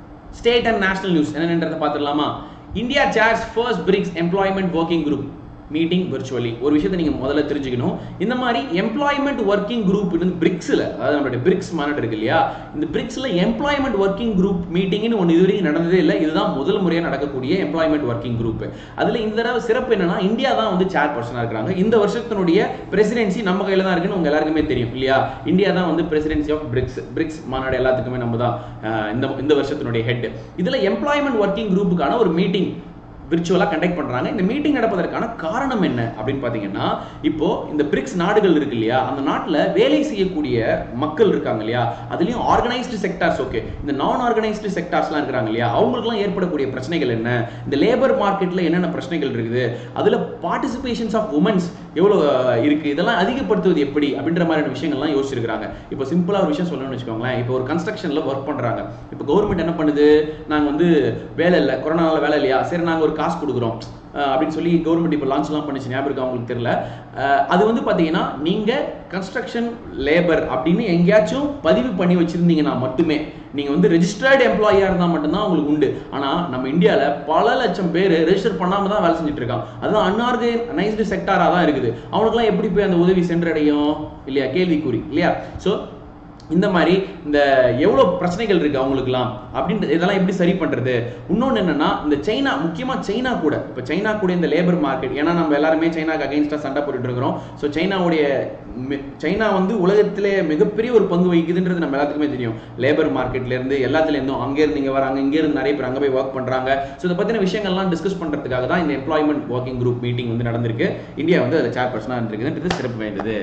state and national news என்னன்றதை பார்த்துடலாமா India chairs first BRICS employment working group meeting virtually ஒரு விஷயத்தை நீங்கள் முதல்ல தெரிஞ்சுக்கணும் இந்த மாதிரி எம்ப்ளாய்மெண்ட் ஒர்க்கிங் குரூப் பிரிக்ஸில் அதாவது நம்மளுடைய பிரிக்ஸ் மாநாடு இருக்கு இல்லையா இந்த பிரிக்ஸில் எம்ப்ளாய்மெண்ட் ஒர்க்கிங் குரூப் மீட்டிங்னு ஒன்று இதுவரைக்கும் நடந்ததே இல்லை இதுதான் முதல் முறையாக நடக்கக்கூடிய எம்ப்ளாய்மெண்ட் ஒர்க்கிங் குரூப் அதில் இந்த தடவை சிறப்பு என்னன்னா இந்தியா தான் வந்து சேர் பர்சனாக இருக்கிறாங்க இந்த வருஷத்தினுடைய பிரசிடென்சி நம்ம கையில் தான் இருக்குன்னு உங்க எல்லாருக்குமே தெரியும் இல்லையா இந்தியா தான் வந்து பிரசிடென்சி ஆஃப் பிரிக்ஸ் பிரிக்ஸ் மாநாடு எல்லாத்துக்குமே நம்ம தான் அஹ், இந்த இந்த வருஷத்தினுடைய ஹெட் இதில் எம்ப்ளாய்மெண்ட் ஒர்க்கிங் குரூப்புக்கான ஒரு மீட்டிங் விர்ச்சுவலாக கண்டக்ட் பண்ணுறாங்க இந்த மீட்டிங் நடப்பதற்கான காரணம் என்ன அப்படின்னு பார்த்தீங்கன்னா இப்போ இந்த பிரிக்ஸ் நாடுகள் இருக்கு இல்லையா அந்த நாட்டில் வேலை செய்யக்கூடிய மக்கள் இருக்காங்க இல்லையா அதுலேயும் ஆர்கனைஸ்டு செக்டார்ஸ் ஓகே இந்த நான் ஆர்கனைஸ்டு செக்டார்ஸ்லாம் இருக்கிறாங்க இல்லையா அவங்களுக்குலாம் ஏற்படக்கூடிய பிரச்சனைகள் என்ன இந்த லேபர் மார்க்கெட்டில் என்னென்ன பிரச்சனைகள் இருக்குது அதில் பார்ட்டிசிபேஷன்ஸ் ஆஃப் உமன்ஸ் எவ்வளோ அஹ், இருக்கு இதெல்லாம் அதிகப்படுத்துவது எப்படி அப்படின்ற மாதிரியான விஷயங்கள்லாம் யோசிச்சிருக்காங்க இப்போ சிம்பிளாக ஒரு விஷயம் சொல்லணும்னு வச்சுக்கோங்களேன் இப்போ ஒரு கன்ஸ்ட்ரக்ஷனில் ஒர்க் பண்ணுறாங்க இப்போ கவர்மெண்ட் என்ன பண்ணுது நாங்கள் வந்து வேலை இல்லை கொரோனாவில் வேலை இல்லையா சரி நாங்கள் ஒரு காசு கொடுக்குறோம் அஹ் அப்படின்னு சொல்லி கவர்மெண்ட் இப்போ லான்ச்லாம் பண்ணிச்சு ஞாபகம் இருக்கா உங்களுக்கு தெரியல அஹ் அது வந்து பார்த்தீங்கன்னா நீங்கள் கன்ஸ்ட்ரக்ஷன் லேபர் அப்படின்னு எங்கேயாச்சும் பதிவு பண்ணி வச்சுருந்தீங்கன்னா மட்டுமே நீங்கள் வந்து ரெஜிஸ்டர்டு எம்ப்ளாயியாக இருந்தால் மட்டும்தான் உங்களுக்கு உண்டு ஆனால் நம்ம இந்தியாவில் பல லட்சம் பேர் ரெஜிஸ்டர் பண்ணாமல் தான் வேலை செஞ்சுட்டு இருக்காங்க அதுவும் அன்ஆர்கனைஸ்டு செக்டாராக தான் இருக்குது அவனுக்குலாம் எப்படி போய் அந்த உதவி சென்றடையும் இல்லையா கேள்விக்குறி இல்லையா ஸோ இந்த மாதிரி இந்த எவ்வளோ பிரச்சனைகள் இருக்கு அவங்களுக்குலாம் அப்படின்ட்டு இதெல்லாம் எப்படி சரி பண்றது இன்னொன்று என்னன்னா இந்த சைனா முக்கியமா சைனா கூட இப்போ சைனா கூட இந்த லேபர் மார்க்கெட் ஏன்னா நம்ம எல்லாருமே சைனாக்கு அகைன்ஸ்டா சண்டை போட்டுட்டு இருக்கிறோம் ஸோ சைனாவுடைய மி- சைனா வந்து உலகத்திலே மிகப்பெரிய ஒரு பங்கு வகிக்குதுன்றது நம்ம எல்லாத்துக்குமே தெரியும் லேபர் மார்க்கெட்ல இருந்து எல்லாத்துல இருந்தும் அங்கே இருந்து இங்க வராங்க இங்க இருந்து நிறைய பேர் அங்கே போய் ஒர்க் பண்றாங்க ஸோ இதை பத்தின விஷயங்கள்லாம் டிஸ்கஸ் பண்றதுக்காக தான் இந்த எம்ப்ளாய்மெண்ட் ஒர்க்கிங் குரூப் மீட்டிங் வந்து நடந்திருக்கு இந்தியா வந்து அதில் சேர் பர்சனாக இருக்குதுன்றது சிறப்பு வேண்டியது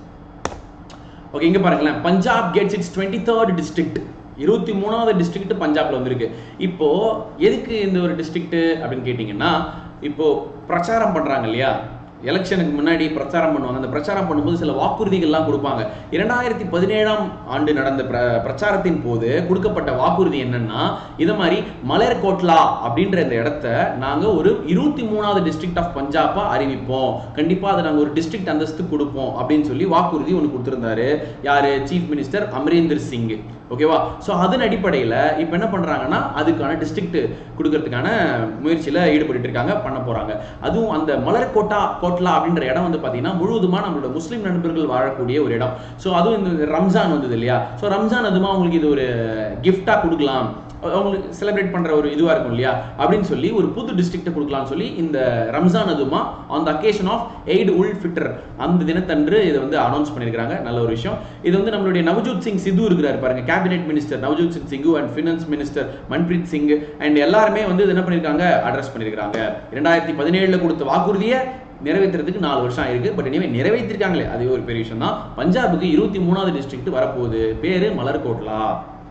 ஓகே இங்க பாருங்களேன் Punjab gets its twenty third district இருபத்தி மூணாவது டிஸ்ட்ரிக்ட் பஞ்சாப்ல வந்திருக்கு இப்போ எதுக்கு இந்த ஒரு டிஸ்ட்ரிக்ட் அப்படின்னு கேட்டிங்கன்னா இப்போ பிரச்சாரம் பண்றாங்க இல்லையா எலெக்ஷனுக்கு முன்னாடி பிரச்சாரம் பண்ணுவாங்க அந்த பிரச்சாரம் பண்ணும்போது சில வாக்குறுதிகள்லாம் கொடுப்பாங்க இரண்டாயிரத்தி பதினேழாம் ஆண்டு நடந்த பிர பிரச்சாரத்தின் போது கொடுக்கப்பட்ட வாக்குறுதி என்னன்னா இது மாதிரி மலர்கோட்லா அப்படின்ற இந்த இடத்த நாங்க ஒரு இருபத்தி மூணாவது டிஸ்ட்ரிக்ட் ஆஃப் பஞ்சாபா அறிவிப்போம் கண்டிப்பா அதை நாங்க ஒரு டிஸ்ட்ரிக்ட் அந்தஸ்து கொடுப்போம் அப்படின்னு சொல்லி வாக்குறுதி ஒன்று கொடுத்திருந்தாரு யாரு சீஃப் மினிஸ்டர் அமரேந்தர் சிங் ஓகேவா ஸோ அதன் அடிப்படையில் இப்போ என்ன பண்ணுறாங்கன்னா அதுக்கான டிஸ்ட்ரிக்ட் கொடுக்கறதுக்கான முயற்சியில் ஈடுபட்டு இருக்காங்க பண்ண போகிறாங்க அதுவும் அந்த மலர்கோட்டா கோட்லா அப்படின்ற இடம் வந்து பார்த்தீங்கன்னா முழுவதுமாக நம்மளோட முஸ்லீம் நண்பர்கள் வாழக்கூடிய ஒரு இடம் ஸோ அதுவும் இந்த ரம்ஜான் வந்தது இல்லையா ஸோ ரம்ஜான் அதுமா அவங்களுக்கு இது ஒரு கிஃப்டாக கொடுக்கலாம் அவங்களுக்கு செலிப்ரேட் பண்ற ஒரு இதுவா இருக்கும் இல்லையா அப்படின்னு சொல்லி ஒரு புது டிஸ்ட்ரிக்ட் கொடுக்கலாம்னு சொல்லி இந்த ரம்ஜான் அதுமா on the occasion of Eid ul Fitr அந்த தினத்தன்று இதை வந்து அனௌன்ஸ் பண்ணியிருக்காங்க நல்ல ஒரு விஷயம் இது வந்து நம்மளுடைய நவஜோத் சிங் சித்து இருக்கிறாரு பாருங்க cabinet minister Navjot Singh Singh and finance minister Manpreet Singh and எல்லாருமே வந்து இது என்ன பண்ணியிருக்காங்க அட்ரஸ் பண்ணியிருக்காங்க இரண்டாயிரத்தி பதினேழுல கொடுத்த வாக்குறுதியை நிறைவேற்றுறதுக்கு நாலு வருஷம் ஆயிருக்கு பட் இனிமேல் நிறைவேற்றிருக்காங்களே அது ஒரு பெரிய விஷயம் தான் பஞ்சாபுக்கு இருபத்தி மூணாவது டிஸ்ட்ரிக்ட் வரப்போகுது பேரு Malerkotla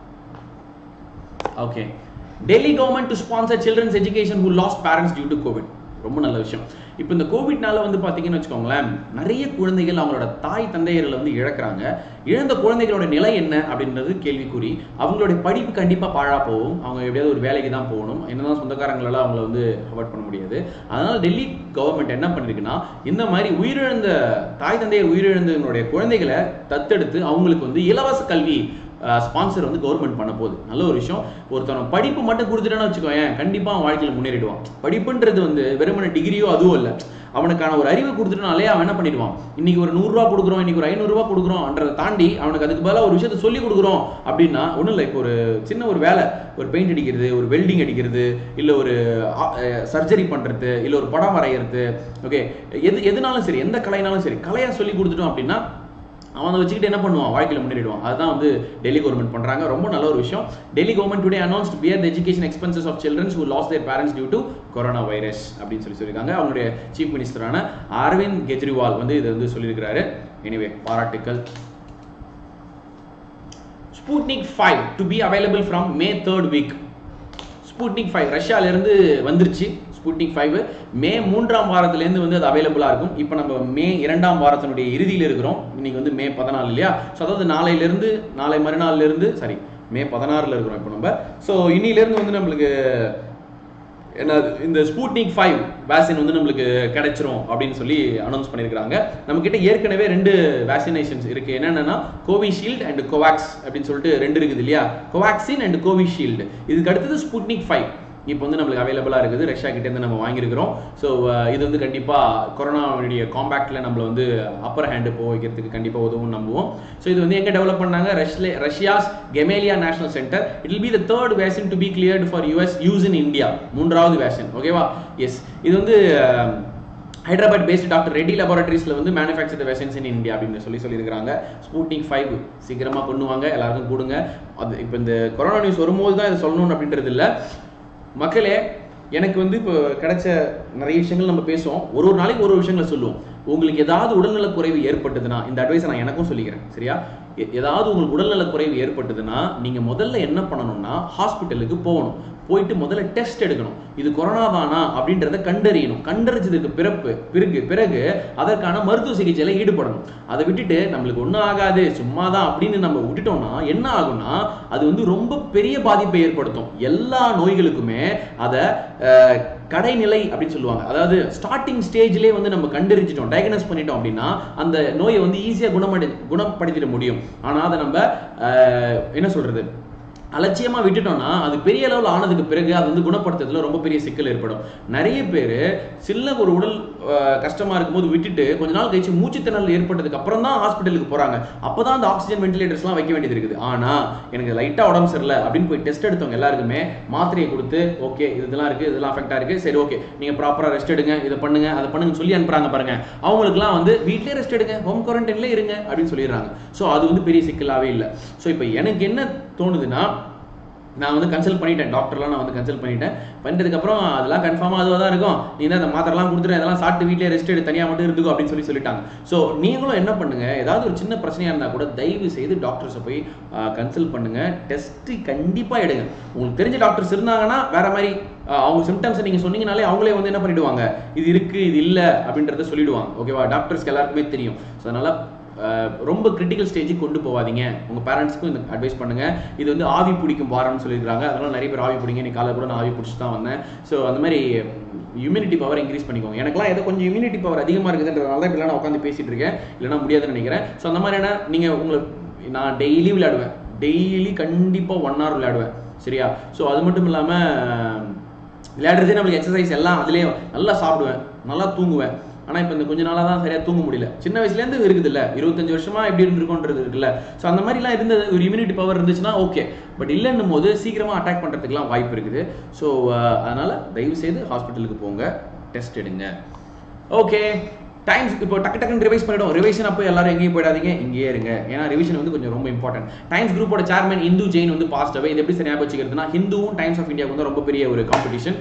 okay Delhi government to sponsor children's education who lost parents due to COVID ரொம்ப நல்ல விஷயம் இப்போ இந்த கோவிட்னால வந்து பார்த்தீங்கன்னு வச்சுக்கோங்களேன் நிறைய குழந்தைகள் அவங்களோட தாய் தந்தையர்களை வந்து இழக்கிறாங்க இழந்த குழந்தைகளோட நிலை என்ன அப்படின்றது கேள்விக்குறி அவங்களுடைய படிப்பு கண்டிப்பாக பாழா போகும் அவங்க எப்படியாவது ஒரு வேலைக்கு தான் போகணும் என்னதான் சொந்தக்காரங்களால அவங்கள வந்து அவாய்ட் பண்ண முடியாது அதனால டெல்லி கவர்மெண்ட் என்ன பண்ணிருக்குன்னா இந்த மாதிரி உயிரிழந்த தாய் தந்தையர் உயிரிழந்தவங்களுடைய குழந்தைகளை தத்தெடுத்து அவங்களுக்கு வந்து இலவச கல்வி ஸ்பான்சர் வந்து கவர்மெண்ட் பண்ண போகுது நல்ல ஒரு விஷயம் ஒருத்தவன் படிப்பு மட்டும் கொடுத்துட்டான்னு வச்சுக்கோயேன் கண்டிப்பாக அவன் வாழ்க்கையில் முன்னேறிடுவான் படிப்புன்றது வந்து வெறுமன டிகிரியோ அதுவும் இல்லை அவனுக்கான ஒரு அறிவு கொடுத்துட்டனாலே அவன் என்ன பண்ணிடுவான் இன்னைக்கு ஒரு நூறுரூவா கொடுக்குறோம் இன்னைக்கு ஒரு ஐநூறுரூவா கொடுக்குறோன்றதை தாண்டி அவனுக்கு அதுக்கு பதிலாக ஒரு விஷயத்த சொல்லி கொடுக்குறோம் அப்படின்னா ஒன்றும் இல்லை இப்போ ஒரு சின்ன ஒரு வேலை ஒரு பெயிண்ட் அடிக்கிறது ஒரு வெல்டிங் அடிக்கிறது இல்லை ஒரு சர்ஜரி பண்ணுறது இல்லை ஒரு படம் வரைகிறது ஓகே எது எதுனாலும் சரி எந்த கலைனாலும் சரி கலையாக சொல்லி கொடுத்துட்டோம் அப்படின்னா அவன் அதை வச்சுக்கிட்டு என்ன பண்ணுவான் வாழ்க்கையில் முன்னேறிடுவான் அதுதான் வந்து டெல்லி கவர்மெண்ட் பண்றாங்க ரொம்ப நல்ல ஒரு விஷயம் Delhi government today announced bear the education expenses of children's who lost their parents due to corona virus அப்படின்னு சொல்லி சொல்லியிருக்காங்க அவங்களுடைய சீஃப் மினிஸ்டரான அரவிந்த் கெஜ்ரிவால் வந்து இதை வந்து சொல்லியிருக்கிறாரு எனிவே பாராட்டுக்கள் Sputnik five to be available from May third week Sputnik five ரஷ்யாவிலேருந்து வந்துருச்சு ஸ்பூட்னிக் ஃபைவ் மே மூன்றாம் வாரத்துலேருந்து வந்து அது அவைலபிளாக இருக்கும் இப்போ நம்ம மே இரண்டாம் வாரத்தினுடைய இறுதியில் இருக்கிறோம் இன்னைக்கு வந்து மே பதினாலு இல்லையா ஸோ அதாவது நாளையிலேருந்து நாளை மறுநாள்லேருந்து சாரி மே பதினாறுல இருக்கிறோம் இப்போ நம்ம ஸோ இன்னிலேருந்து வந்து நம்மளுக்கு என்ன இந்த ஸ்பூட்னிக் ஃபைவ் வேக்சின் வந்து நம்மளுக்கு கிடைச்சிரும் அப்படின்னு சொல்லி அனௌன்ஸ் பண்ணியிருக்காங்க நம்ம கிட்ட ஏற்கனவே ரெண்டு வேக்சினேஷன்ஸ் இருக்கு என்னென்னா கோவிஷீல்டு அண்ட் கோவாக்ஸ் அப்படின்னு சொல்லிட்டு ரெண்டு இருக்குது இல்லையா கோவாக்சின் அண்ட் கோவிஷீல்டு இதுக்கு அடுத்தது ஸ்புட்னிக் ஃபைவ் இப்போ வந்து நம்மளுக்கு அவைலபிளாக இருக்குது ரஷ்யா கிட்டேருந்து நம்ம வாங்கியிருக்கிறோம் ஸோ இது வந்து கண்டிப்பாக கொரோனாவுடைய காம்பேக்டில் நம்மளை வந்து அப்பர் ஹேண்டு போக வைக்கிறதுக்கு கண்டிப்பாக உதவும் நம்புவோம் ஸோ இது வந்து எங்கே டெவலப் பண்ணாங்க ரஷ்லே Russia's Gamaleya national centre it will be the third vaccine to be cleared for US use in India மூன்றாவது வேஷன் ஓகேவா எஸ் இது வந்து அஹ், ஹைதராபாத் பேஸ்ட் டாக்டர் ரெட்டி லெபார்டரிஸ்ல வந்து மேனுஃபேக்சர் வெசன்ஸ் இன் இந்தியா அப்படின்னு சொல்லி சொல்லியிருக்காங்க ஸ்பூட்னிக் ஃபைவ் சீக்கிரமா பண்ணுவாங்க எல்லாருக்கும் கொடுங்க அது இப்போ இந்த கொரோனா நியூஸ் வரும்போது தான் இதை சொல்லணும் அப்படின்றது இல்லை மக்களே எனக்கு வந்து இப்போ கிடைச்ச நிறைய விஷயங்கள் நம்ம பேசுவோம் ஒரு ஒரு நாளைக்கு ஒரு ஒரு விஷயங்களை சொல்லுவோம் உங்களுக்கு ஏதாவது உடல்நலக் குறைவு ஏற்பட்டதுன்னா இந்த அட்வைஸை நான் எனக்கும் சொல்லிக்கிறேன் சரியா எ- ஏதாவது உங்களுக்கு உடல்நலக் குறைவு ஏற்பட்டதுன்னா நீங்க முதல்ல என்ன பண்ணணும்னா ஹாஸ்பிட்டலுக்கு போகணும் போயிட்டு முதல்ல டெஸ்ட் எடுக்கணும் இது கொரோனா தானா அப்படின்றத கண்டறியணும் கண்டறிஞ்சதுக்கு பிறப்பு பிறகு பிறகு அதற்கான மருத்துவ சிகிச்சையில ஈடுபடணும் அதை விட்டுட்டு நம்மளுக்கு ஒன்றும் ஆகாது சும்மா தான் அப்படின்னு நம்ம விட்டுட்டோம்னா என்ன ஆகும்னா அது வந்து ரொம்ப பெரிய பாதிப்பை ஏற்படுத்தும் எல்லா நோய்களுக்குமே அதை அஹ், கடைநிலை அப்படின்னு சொல்லுவாங்க அதாவது ஸ்டார்டிங் ஸ்டேஜ்லேயே வந்து நம்ம கண்டறிஞ்சிட்டோம் டயக்னோஸ் பண்ணிட்டோம் அப்படின்னா அந்த நோயை வந்து ஈஸியாக குணமடை குணப்படுத்திட முடியும் ஆனால் அதை நம்ம அஹ், என்ன சொல்றது அலட்சியமா விட்டுட்டோம்னா அது பெரிய அளவில் ஆனதுக்கு பிறகு அது வந்து குணப்படுத்துறதுல ரொம்ப பெரிய சிக்கல் ஏற்படும் நிறைய பேர் சின்ன ஒரு உடல் அஹ், கஷ்டமா இருக்கும்போது விட்டுட்டு கொஞ்ச நாள் கழிச்சு மூச்சு திணறல் ஏற்பட்டதுக்கு அப்புறம் தான் ஹாஸ்பிட்டலுக்கு போறாங்க அப்பதான் அந்த ஆக்சிஜன் வென்டிலேட்டர்ஸ்லாம் வைக்க வேண்டியது இருக்குது ஆனா எனக்கு லைட்டா உடம்பு சரியில்லை அப்படின்னு போய் டெஸ்ட் எடுத்தவங்க எல்லாருக்குமே மாத்திரையை கொடுத்து ஓகே இதெல்லாம் இருக்கு இதெல்லாம் அஃபெக்டா இருக்கு சரி ஓகே நீங்க ப்ராப்பரா ரெஸ்ட் எடுங்க இதை பண்ணுங்க அதை பண்ணுங்க சொல்லி அனுப்புறாங்க பாருங்க அவங்களுக்குலாம் வந்து வீட்லயே ரெஸ்ட் எடுங்க ஹோம் குவாரண்டைன்ல இருங்க அப்படின்னு சொல்லிடுறாங்க ஸோ அது வந்து பெரிய சிக்கலாவே இல்லை ஸோ இப்போ எனக்கு என்ன தோணுதுன்னா நான் வந்து கன்சல்ட் பண்ணிட்டேன் டாக்டர்லாம் நான் வந்து கன்சல்ட் பண்ணிட்டேன் பண்ணிட்டதுக்கப்புறம் அதெல்லாம் கன்ஃபார்மாக அதுவாக தான் இருக்கும் நீ தான் அந்த மாத்திரலாம் கொடுத்துட்டு இதெல்லாம் சாப்பிட்டு வீட்டிலே ரெஸ்ட் எடு தனியாக மட்டும் இருந்துக்கோ அப்படின்னு சொல்லி சொல்லிட்டாங்க ஸோ நீங்களும் என்ன பண்ணுங்க ஏதாவது ஒரு சின்ன பிரச்சனையாக இருந்தால் கூட தயவு செய்து டாக்டர்ஸை போய் கன்சல்ட் பண்ணுங்க டெஸ்ட் கண்டிப்பாக எடுங்க உங்களுக்கு தெரிஞ்ச டாக்டர்ஸ் இருந்தாங்கன்னா வேற மாதிரி ஆஹ் அவங்க சிம்டம்ஸை நீங்கள் சொன்னீங்கனாலே அவங்களே வந்து என்ன பண்ணிடுவாங்க இது இருக்கு இது இல்லை அப்படின்றத சொல்லிடுவாங்க ஓகேவா டாக்டர்ஸ்க்கு எல்லாருக்குமே தெரியும் ஸோ அதனால அஹ் ரொம்ப கிரிட்டிக்கல் ஸ்டேஜுக்கு கொண்டு போகாதீங்க உங்க பேரண்ட்ஸ்க்கும் இந்த அட்வைஸ் பண்ணுங்க இது வந்து ஆவி பிடிக்கும் வாரம்னு சொல்லியிருக்காங்க அதனால நிறைய பேர் ஆவி பிடிங்க நீ காலை கூட நான் ஆவி பிடிச்சி தான் வந்தேன் ஸோ அந்த மாதிரி இம்யூனிட்டி பவர் இன்க்ரீஸ் பண்ணிக்கோங்க எனக்குலாம் ஏதோ கொஞ்சம் இம்யூனிட்டி பவர் அதிகமாக இருக்குதுன்றதுனால தான் இப்படிலாம் நான் உட்காந்து பேசிட்டு இருக்கேன் இல்லைனா முடியாதுன்னு நினைக்கிறேன் ஸோ அந்த மாதிரியான நீங்கள் உங்களை நான் டெய்லி விளையாடுவேன் டெய்லி கண்டிப்பாக ஒன் ஹவர் விளையாடுவேன் சரியா ஸோ அது மட்டும் இல்லாமல் விளையாடுறதே நம்மளுக்கு எக்ஸசைஸ் எல்லாம் அதுலேயே நல்லா சாப்பிடுவேன் நல்லா தூங்குவேன் ஆனால் இப்போ இந்த கொஞ்ச நாளாக தான் சரியாக தூங்க முடியல சின்ன வயசுலேருந்து இருக்குது இல்லை இருபத்தஞ்சு வருஷமா எப்படி இருந்திருக்கோன்றது இருக்குல்ல ஸோ அந்த மாதிரிலாம் இருந்தது ஒரு இம்யூனிட்டி பவர் இருந்துச்சுன்னா ஓகே பட் இல்லைன்னும் போது சீக்கிரமாக அட்டாக் பண்ணுறதுக்குலாம் வாய்ப்பு இருக்குது ஸோ அதனால் தயவு செய்து ஹாஸ்பிட்டலுக்கு போங்க டெஸ்ட் எடுங்க ஓகே டைம்ஸ் இப்போ டக்கு டக்குன்னு ரிவைஸ் பண்ணிடும் ரிவைஷன் அப்போ எல்லாரும் எங்கேயும் போயிடாதீங்க இங்கேயே இருங்க ஏன்னா ரிவிஷன் வந்து கொஞ்சம் ரொம்ப இம்பார்ட்டன்ட் டைம்ஸ் குரூப்போட சேர்மன் இந்து ஜெயின் வந்து பாஸ்ட் அவே இது எப்படி சரியாக வச்சுக்கிறதுனா ஹிந்துவும் டைம்ஸ் ஆஃப் இந்தியாவுக்கு வந்து ரொம்ப பெரிய ஒரு competition